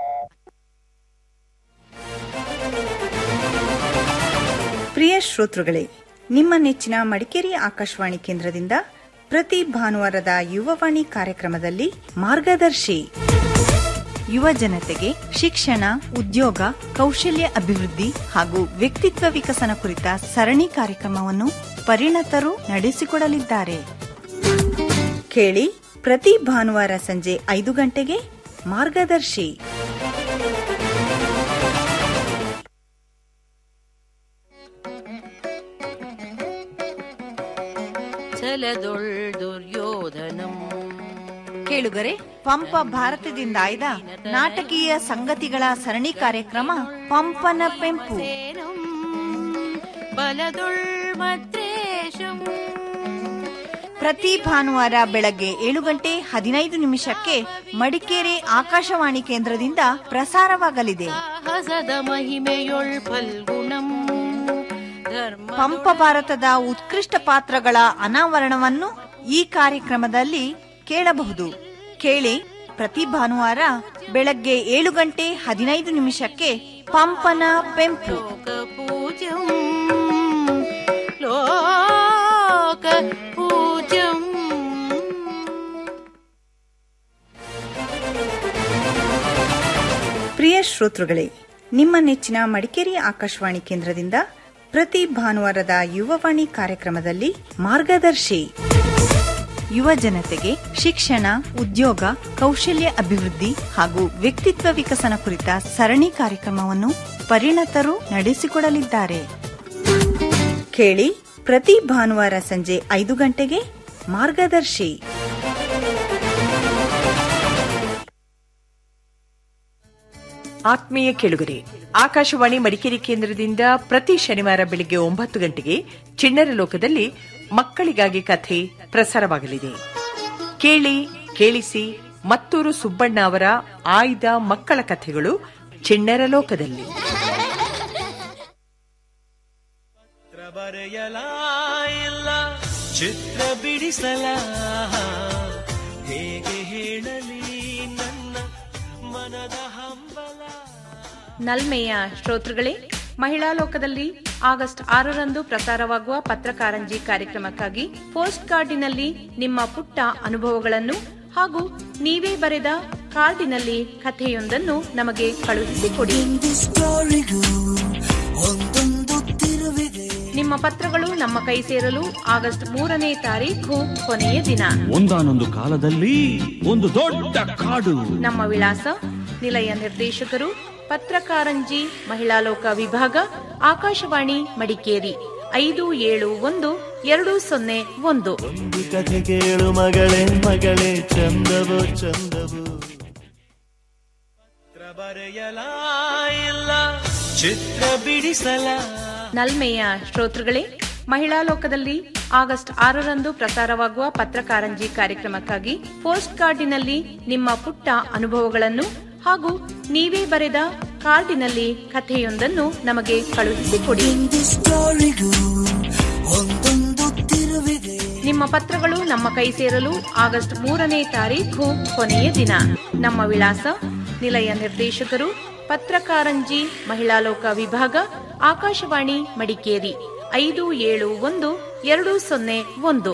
ಪ್ರಿಯ ಶ್ರೋತೃಗಳೇ ನಿಮ್ಮ ನೆಚ್ಚಿನ ಮಡಿಕೇರಿ ಆಕಾಶವಾಣಿ ಕೇಂದ್ರದಿಂದ ಪ್ರತಿ ಭಾನುವಾರದ ಯುವವಾಣಿ ಕಾರ್ಯಕ್ರಮದಲ್ಲಿ ಮಾರ್ಗದರ್ಶಿ ಯುವ ಜನತೆಗೆ ಶಿಕ್ಷಣ ಉದ್ಯೋಗ ಕೌಶಲ್ಯ ಅಭಿವೃದ್ಧಿ ಹಾಗೂ ವ್ಯಕ್ತಿತ್ವ ವಿಕಸನ ಕುರಿತ ಸರಣಿ ಕಾರ್ಯಕ್ರಮವನ್ನು ಪರಿಣತರು ನಡೆಸಿಕೊಡಲಿದ್ದಾರೆ ಕೇಳಿ ಪ್ರತಿ ಭಾನುವಾರ ಸಂಜೆ ಐದು ಗಂಟೆಗೆ ಮಾರ್ಗದರ್ಶಿ
ಛಲದೊಳ್ ದುರ್ಯೋಧನಂ
ಕೇಳುಗರೆ ಪಂಪ ಭಾರತದಿಂದ ಆಯ್ದ ನಾಟಕೀಯ ಸಂಗತಿಗಳ ಸರಣಿ ಕಾರ್ಯಕ್ರಮ ಪಂಪನ ಪೆಂಪು
ಬಲದೊಳ್ ಮದ್ರೇಶಂ
ಪ್ರತಿ ಭಾನುವಾರ ಬೆಳಗ್ಗೆ ಏಳು ಗಂಟೆ ಹದಿನೈದು ನಿಮಿಷಕ್ಕೆ ಮಡಿಕೇರಿ ಆಕಾಶವಾಣಿ ಕೇಂದ್ರದಿಂದ ಪ್ರಸಾರವಾಗಲಿದೆ
ಹಸದ ಮಹಿಮೆಯೊಳ್ ಫಲ್ಗುಣಂ ಧರ್ಮ
ಪಂಪ ಭಾರತದ ಉತ್ಕೃಷ್ಟ ಪಾತ್ರಗಳ ಅನಾವರಣವನ್ನು ಈ ಕಾರ್ಯಕ್ರಮದಲ್ಲಿ ಕೇಳಬಹುದು ಕೇಳಿ ಪ್ರತಿ ಭಾನುವಾರ ಬೆಳಗ್ಗೆ ಏಳು ಗಂಟೆ ಹದಿನೈದು ನಿಮಿಷಕ್ಕೆ ಪಂಪನ ಪೆಂಪು
ಪೂಜ್ಯಂ ಲೋಕ ಪೂಜ್ಯಂ
ಪ್ರಿಯ ಶ್ರೋತೃಗಳೇ ನಿಮ್ಮ ನೆಚ್ಚಿನ ಮಡಿಕೇರಿ ಆಕಾಶವಾಣಿ ಕೇಂದ್ರದಿಂದ ಪ್ರತಿ ಭಾನುವಾರದ ಯುವವಾಣಿ ಕಾರ್ಯಕ್ರಮದಲ್ಲಿ ಮಾರ್ಗದರ್ಶಿ ಯುವ ಜನತೆಗೆ ಶಿಕ್ಷಣ ಉದ್ಯೋಗ ಕೌಶಲ್ಯ ಅಭಿವೃದ್ಧಿ ಹಾಗೂ ವ್ಯಕ್ತಿತ್ವ ವಿಕಸನ ಕುರಿತ ಸರಣಿ ಕಾರ್ಯಕ್ರಮವನ್ನು ಪರಿಣತರು ನಡೆಸಿಕೊಡಲಿದ್ದಾರೆ ಕೇಳಿ ಪ್ರತಿ ಭಾನುವಾರ ಸಂಜೆ ಐದು ಗಂಟೆಗೆ ಮಾರ್ಗದರ್ಶಿ
ಆತ್ಮೀಯ ಕೆಳುಗರೆ ಆಕಾಶವಾಣಿ ಮಡಿಕೇರಿ ಕೇಂದ್ರದಿಂದ ಪ್ರತಿ ಶನಿವಾರ ಬೆಳಿಗ್ಗೆ ಒಂಬತ್ತು ಗಂಟೆಗೆ ಚಿಣ್ಣರ ಲೋಕದಲ್ಲಿ ಮಕ್ಕಳಿಗಾಗಿ ಕಥೆ ಪ್ರಸಾರವಾಗಲಿದೆ ಕೇಳಿ ಕೇಳಿಸಿ ಮತ್ತೂರು ಸುಬ್ಬಣ್ಣ ಅವರ ಆಯ್ದ ಮಕ್ಕಳ ಕಥೆಗಳು ಚಿಣ್ಣರ ಲೋಕದಲ್ಲಿ
ಬರೆಯಲ ಇಲ್ಲ
ಚಿತ್ರ ಬಿಡಿಸಲ ಹೇಗೆ ಹೇಳಲಿ ನನ್ನ ಮನದ ಹಂಬಲ
ನಲ್ಮೆಯ ಶ್ರೋತೃಗಳೇ ಮಹಿಳಾ ಲೋಕದಲ್ಲಿ ಆಗಸ್ಟ್ ಆರರಂದು ಪ್ರಸಾರವಾಗುವ ಪತ್ರಕಾರಂಜಿ ಕಾರ್ಯಕ್ರಮಕ್ಕಾಗಿ ಪೋಸ್ಟ್ ಕಾರ್ಡಿನಲ್ಲಿ ನಿಮ್ಮ ಪುಟ್ಟ ಅನುಭವಗಳನ್ನು ಹಾಗೂ ನೀವೇ ಬರೆದ ಕಾರ್ಡಿನಲ್ಲಿ ಕಥೆಯೊಂದನ್ನು ನಮಗೆ ಕಳುಹಿಸಿಕೊಡಿ ನಿಮ್ಮ ಪತ್ರಗಳು ನಮ್ಮ ಕೈ ಸೇರಲು ಆಗಸ್ಟ್ ಮೂರನೇ ತಾರೀಖು ಕೊನೆಯ ದಿನ
ಒಂದಾನೊಂದು ಕಾಲದಲ್ಲಿ ಒಂದು ದೊಡ್ಡ ಕಾಡು
ನಮ್ಮ ವಿಳಾಸ ನಿಲಯ ನಿರ್ದೇಶಕರು ಪತ್ರಕಾರಂಜಿ ಮಹಿಳಾ ಲೋಕ ವಿಭಾಗ ಆಕಾಶವಾಣಿ ಮಡಿಕೇರಿ ಐದು ಏಳು ಒಂದು ಎರಡು ಸೊನ್ನೆ ಒಂದು
ಒಂದು ಕಥೆ ಕೇಳು ಮಗಳೇ ಮಗಳೇ ಚಂದವೋ ಚಂದವು ಪತ್ರ ಬರೆಯಲ ಇಲ್ಲ ಚಿತ್ರ ಬಿಡಿಸಲ
ನಲ್ಮೆಯ ಶ್ರೋತೃಗಳೇ ಮಹಿಳಾ ಲೋಕದಲ್ಲಿ ಆಗಸ್ಟ್ ಆರರಂದು ಪ್ರಸಾರವಾಗುವ ಪತ್ರಕಾರಂಜಿ ಕಾರ್ಯಕ್ರಮಕ್ಕಾಗಿ ಪೋಸ್ಟ್ ಕಾರ್ಡಿನಲ್ಲಿ ನಿಮ್ಮ ಪುಟ್ಟ ಅನುಭವಗಳನ್ನು ಹಾಗೂ ನೀವೇ ಬರೆದ ಕಾರ್ಡಿನಲ್ಲಿ ಕಥೆಯೊಂದನ್ನು ನಮಗೆ ಕಳುಹಿಸಿಕೊಡಿ ನಿಮ್ಮ ಪತ್ರಗಳು ನಮ್ಮ ಕೈ ಸೇರಲು ಆಗಸ್ಟ್ ಮೂರನೇ ತಾರೀಖು ಕೊನೆಯ ದಿನ ನಮ್ಮ ವಿಳಾಸ ನಿಲಯ ನಿರ್ದೇಶಕರು ಪತ್ರಕಾರಂಜಿ ಮಹಿಳಾ ಲೋಕ ವಿಭಾಗ ಆಕಾಶವಾಣಿ ಮಡಿಕೇರಿ ಐದು ಏಳು ಒಂದು ಎರಡು ಸೊನ್ನೆ ಒಂದು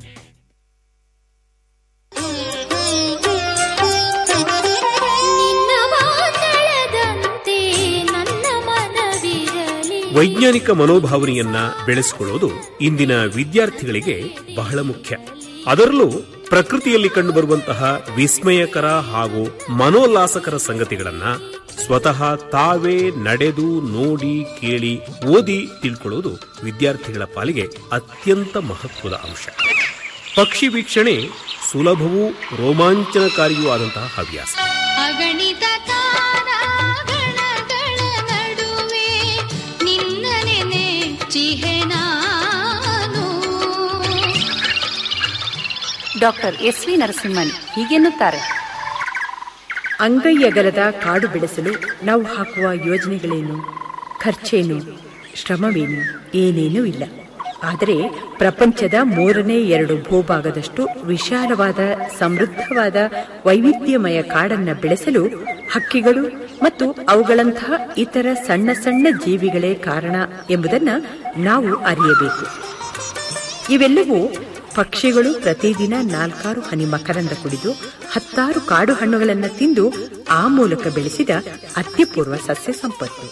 ನಿನ್ನ ಮಾತಳದಂತೆ ನನ್ನ ಮನವಿರಲಿ
ವೈಜ್ಞಾನಿಕ ಮನೋಭಾವನೆಯನ್ನ ಬೆಳೆಸಿಕೊಳ್ಳುವುದು ಇಂದಿನ ವಿದ್ಯಾರ್ಥಿಗಳಿಗೆ ಬಹಳ ಮುಖ್ಯ ಅದರಲ್ಲೂ ಪ್ರಕೃತಿಯಲ್ಲಿ ಕಂಡುಬರುವಂತಹ ವಿಸ್ಮಯಕರ ಹಾಗೂ ಮನೋಲ್ಲಾಸಕರ ಸಂಗತಿಗಳನ್ನ ಸ್ವತಃ ತಾವೇ ನಡೆದು ನೋಡಿ ಕೇಳಿ ಓದಿ ತಿಳ್ಕೊಳ್ಳುವುದು ವಿದ್ಯಾರ್ಥಿಗಳ ಪಾಲಿಗೆ ಅತ್ಯಂತ ಮಹತ್ವದ ಅಂಶ ಪಕ್ಷಿ ವೀಕ್ಷಣೆ ಸುಲಭವೂ ರೋಮಾಂಚನಕಾರಿಯೂ ಆದಂತಹ ಹವ್ಯಾಸ
ಅಗಣಿತ ತಾರಾಗಣಗಳ ನಡುವೆ ನಿನ್ನ ನೆನೆಚಿಹೆ ನಾನು
ಡಾಕ್ಟರ್ ಎಸ್ ವಿ ನರಸಿಂಹನ್ ಹೀಗೆನ್ನುತ್ತಾರೆ
ಅಂಗೈ ಅಗಲದ ಕಾಡು ಬೆಳೆಸಲು ನಾವು ಹಾಕುವ ಯೋಜನೆಗಳೇನು ಖರ್ಚೇನು ಶ್ರಮವೇನು ಏನೇನೂ ಇಲ್ಲ ಆದರೆ ಪ್ರಪಂಚದ ಮೂರನೇ ಎರಡು ಭೂಭಾಗದಷ್ಟು ವಿಶಾಲವಾದ ಸಮೃದ್ಧವಾದ ವೈವಿಧ್ಯಮಯ ಕಾಡನ್ನ ಬೆಳೆಸಲು ಹಕ್ಕಿಗಳು ಮತ್ತು ಅವುಗಳಂತಹ ಇತರ ಸಣ್ಣ ಸಣ್ಣ ಜೀವಿಗಳೇ ಕಾರಣ ಎಂಬುದನ್ನ ನಾವು ಅರಿಯಬೇಕು ಇವೆಲ್ಲವೂ ಪಕ್ಷಿಗಳು ಪ್ರತಿದಿನ ನಾಲ್ಕಾರು ಹನಿ ಮಕರಂದ ಕುಡಿದು ಹತ್ತಾರು ಕಾಡು ಹಣ್ಣುಗಳನ್ನು ತಿಂದು ಆ ಮೂಲಕ ಬೆಳೆಸಿದ ಅತ್ಯಪೂರ್ವ ಸಸ್ಯ ಸಂಪತ್ತು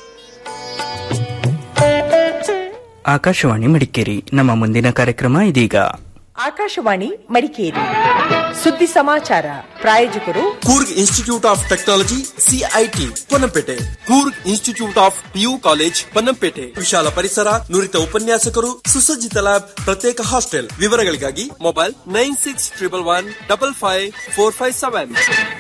ಆಕಾಶವಾಣಿ ಮಡಿಕೇರಿ ನಮ್ಮ ಮುಂದಿನ ಕಾರ್ಯಕ್ರಮ ಇದೀಗ
ಆಕಾಶವಾಣಿ ಮಡಿಕೇರಿ ಸುದ್ದಿ ಸಮಾಚಾರ ಪ್ರಾಯೋಜಕರು
Coorg institute of technology CIT Ponnampet Coorg institute of PU college Ponnampet ವಿಶಾಲ ಪರಿಸರ ನುರಿತ ಉಪನ್ಯಾಸಕರು ಸುಸಜ್ಜಿತ ಲ್ಯಾಬ್ ಪ್ರತ್ಯೇಕ ಹಾಸ್ಟೆಲ್ ವಿವರಗಳಿಗಾಗಿ mobile nine six triple one double five four five seven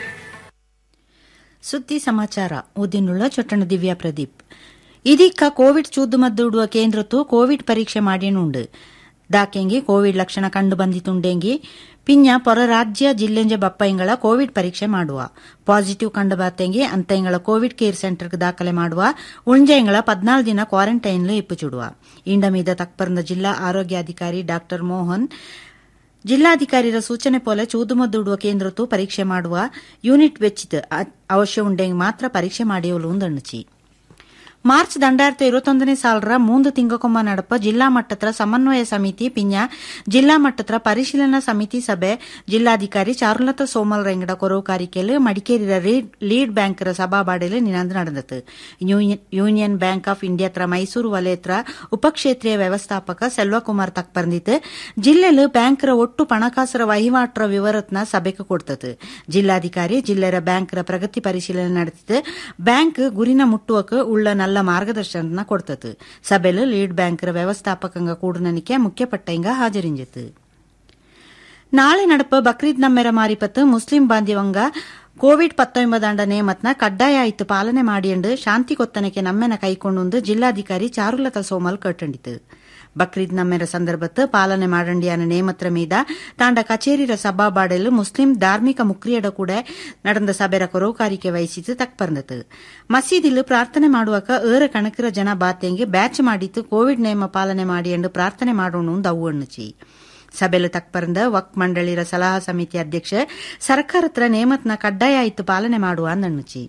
ಸುದ್ದಿ ಸಮಾಚಾರ ಉದಿನುಳ್ಳ ಚೊಟ್ಟಣ ದಿವ್ಯಾ ಪ್ರದೀಪ್ ಇದೀಗ ಕೋವಿಡ್ ಚೂದುಮದ್ದುಡುವ ಕೇಂದ್ರತ್ತು ಕೋವಿಡ್ ಪರೀಕ್ಷೆ ಮಾಡಿನುಂಡು ದಾಕೆಂಗಿ ಕೋವಿಡ್ ಲಕ್ಷಣ ಕಂಡು ಬಂದಿತುಂಡೆಂಗಿ ಪಿಂಜ ಪೊರ ರಾಜ್ಯ ಜಿಲ್ಲೆಂಜ ಬಪ್ಪೈಂಗಳ ಕೋವಿಡ್ ಪರೀಕ್ಷೆ ಮಾಡುವ ಪಾಸಿಟಿವ್ ಕಂಡು ಬಾತೆಂಗಿ ಅಂತೈಂಗಳ ಕೋವಿಡ್ ಕೇರ್ ಸೆಂಟರ್ಗೆ ದಾಖಲೆ ಮಾಡುವ ಉಂಜೈಂಗಳ ಪದ್ನಾಲ್ಕು ದಿನ ಕ್ವಾರಂಟೈನ್ಲು ಇಪ್ಪುಚುಡುವ ಇಂಡ ಮೀದ ತಕ್ಪರ್ನ ಜಿಲ್ಲಾ ಆರೋಗ್ಯಾಧಿಕಾರಿ ಡಾ ಮೋಹನ್ ಜಿಲ್ಲಾಧಿಕಾರಿರ ಸೂಚನೆ ಪೋಲೆ ಚೂದುಮದ್ದುಡುವ ಕೇಂದ್ರತ್ತು ಪರೀಕ್ಷೆ ಮಾಡುವ ಯೂನಿಟ್ ವೆಚ್ಚಿದ ಅವಶ್ಯ ಉಂಡೆಂಗ್ ಮಾತ್ರ ಪರೀಕ್ಷೆ ಮಾಡಿಯವಲು ಉಂದಣ್ಣಚಿ ಮಾರ್ಚ್ ದಂಡಾಯಿರത്തി ഇരുപത്തൊന്നിനെ സാലറ മൂന്ന് തിങ്കക്കൊമ്പ നടപ്പ് ജില്ലാ മട്ടത്ര സമന്വയ സമിതി പിഞ്ഞ ജില്ലാ മട്ടത്ര ಪರಿಶೀಲನಾ ಸಮಿತಿ ಸಭೆ ಜಿಲ್ಲಾಧಿಕಾರಿ ಚಾರುಲತಾ ಸೋಮಲ್ ರೆಂಗಡ ಕೊರವು ಕಾರಿಕೆಲ್ ಮಡಿಕೇರಿಯ ಲೀಡ್ ಬ್ಯಾಂಕರ ಸಭಾಬಾಡೆಲ್ ನಿನಾಂದು ನಡೆದತು ಯೂನಿಯನ್ ಬ್ಯಾಂಕ್ ಆಫ್ ಇಂಡಿಯಾತ್ರ ಮೈಸೂರು ವಲಯತ್ರ ಉಪಕ್ಷೇತ್ರೀಯ ವ್ಯವಸ್ಥಾಪಕ ಸೆಲ್ವಕುಮಾರ್ ತಕ್ ಬಂದಿತ್ತು ಜಿಲ್ಲೆಲ್ ಬ್ಯಾಂಕರ ಒಟ್ಟು ಪಣಕಾಸರ ವಹಿವಾಟರ ವಿವರತ್ನ ಸಭೆಗೆ ಕೊಡ್ತತು ಜಿಲ್ಲಾಧಿಕಾರಿ ಜಿಲ್ಲೆರ ಬ್ಯಾಂಕರ ಪ್ರಗತಿ ಪರಿಶೀಲನೆ ನಡೆದಿತ್ತು ಬ್ಯಾಂಕ್ ಗುರಿನ ಮುಟ್ಟುವಕ್ಕೆ ಉಳ್ಳ நல்ல ಮಾರ್ಗದರ್ಶನ ಕೊಡ್ತತು ಸಭೆಲು ಲೀಡ್ ಬ್ಯಾಂಕರ ವ್ಯವಸ್ಥಾಪಕಂಗ ಕೂಡನನಿಕೆ ಮುಖ್ಯ ಪಟ್ಟಂಗ ಹಾಜರಿಂಜಿತು ನಾಳೆ ನಡಪ ಬಕ್ರೀದ್ ನಮ್ಮೆರ ಮಾರಿಪತ್ತು ಮುಸ್ಲಿಂ ಬಾಂಧಿವಂಗ ಕೋವಿಡ್ ಪತ್ತೊಂಬದಾಂಡ ನೇಮತ್ನ ಕಡ್ಡಾಯ ಆಯ್ತು ಪಾಲನೆ ಮಾಡಿಯಂಡು ಶಾಂತಿ ಕೊತ್ತನಕ್ಕೆ ನಮ್ಮೆನ ಕೈಕೊಂಡುಂದು ಜಿಲ್ಲಾಧಿಕಾರಿ ಚಾರುಲತಾ ಸೋಮಲ್ ಕಟ್ಟಂಡಿತು ಬಕ್ರೀದ್ ನಮ್ಮೆರ ಸಂದರ್ಭತ್ತು ಪಾಲನೆ ಮಾಡಂಡಿಯಾನ ನೇಮತ್ರ ಮೀದ ತಾಂಡ ಕಚೇರಿರ ಸಭಾಬಾಡೆಲು ಮುಸ್ಲಿಂ ಧಾರ್ಮಿಕ ಮುಕ್ರಿಯಡ ಕೂಡ நடந்த ಸಭೆರ ಕೊರೋಕಾರಿಕೆ ವಹಿಸಿತು ತಕ್ಪರ್ನತು ಮಸೀದಿಲು ಪ್ರಾರ್ಥನೆ ಮಾಡುವಕ ಏರ ಕಣಕಿರ ಜನ ಬಾತೆಂಗೆ ಬ್ಯಾಚ್ ಮಾಡಿತ್ತು ಕೋವಿಡ್ ನೇಮ ಪಾಲನೆ ಮಾಡಿ ಎಂದು ಪ್ರಾರ್ಥನೆ ಮಾಡೋಣ ಅವು ಅಣ್ಣಚಿ ಸಭೆಲು ತಕ್ಪರಂದ ವಕ್ ಮಂಡಳಿರ ಸಲಹಾ ಸಮಿತಿ ಅಧ್ಯಕ್ಷ ಸರ್ಕಾರತ್ರ ನೇಮತ್ನ ಕಡ್ಡಾಯ ಆಯ್ತು ಪಾಲನೆ ಮಾಡುವ ಅಂದಣ್ಣುಚಿ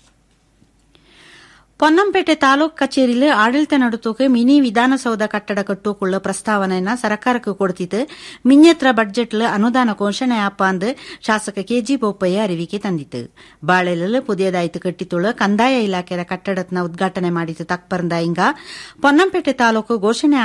ಪೊನ್ನಂಪೇಟೆ ತಾಲೂಕು ಕಚೇರಿಯಲ್ಲಿ ಆಡಳಿತ ನಡುತ್ತೋಕೆ ಮಿನಿ ವಿಧಾನಸೌಧ ಕಟ್ಟಡ ಕಟ್ಟೋಕುಳ್ಳ ಪ್ರಸ್ತಾವನೆಯನ್ನ ಸರ್ಕಾರಕ್ಕೆ ಕೊಡ್ತಿತ್ತು ಮಿನ್ಯತ್ರ ಬಡ್ಜೆಟ್ಲ ಅನುದಾನ ಘೋಷಣೆ ಆಪ ಅಂದು ಶಾಸಕ ಕೆಜಿ ಬೋಪಯ್ಯ ಅರಿವಿಕೆ ತಂದಿತ್ತು ಬಾಳೆಲಲ್ಲಿ ಪುದಿಯದಾಯ್ತು ಕಟ್ಟಿತುಳ್ಳ ಕಂದಾಯ ಇಲಾಖೆಯ ಕಟ್ಟಡತ್ನ ಉದ್ಘಾಟನೆ ಮಾಡಿತು ತಕ್ಪರಂದ ಇಂಗ ಪೊನ್ನಂಪೇಟೆ ತಾಲೂಕು ಘೋಷಣೆ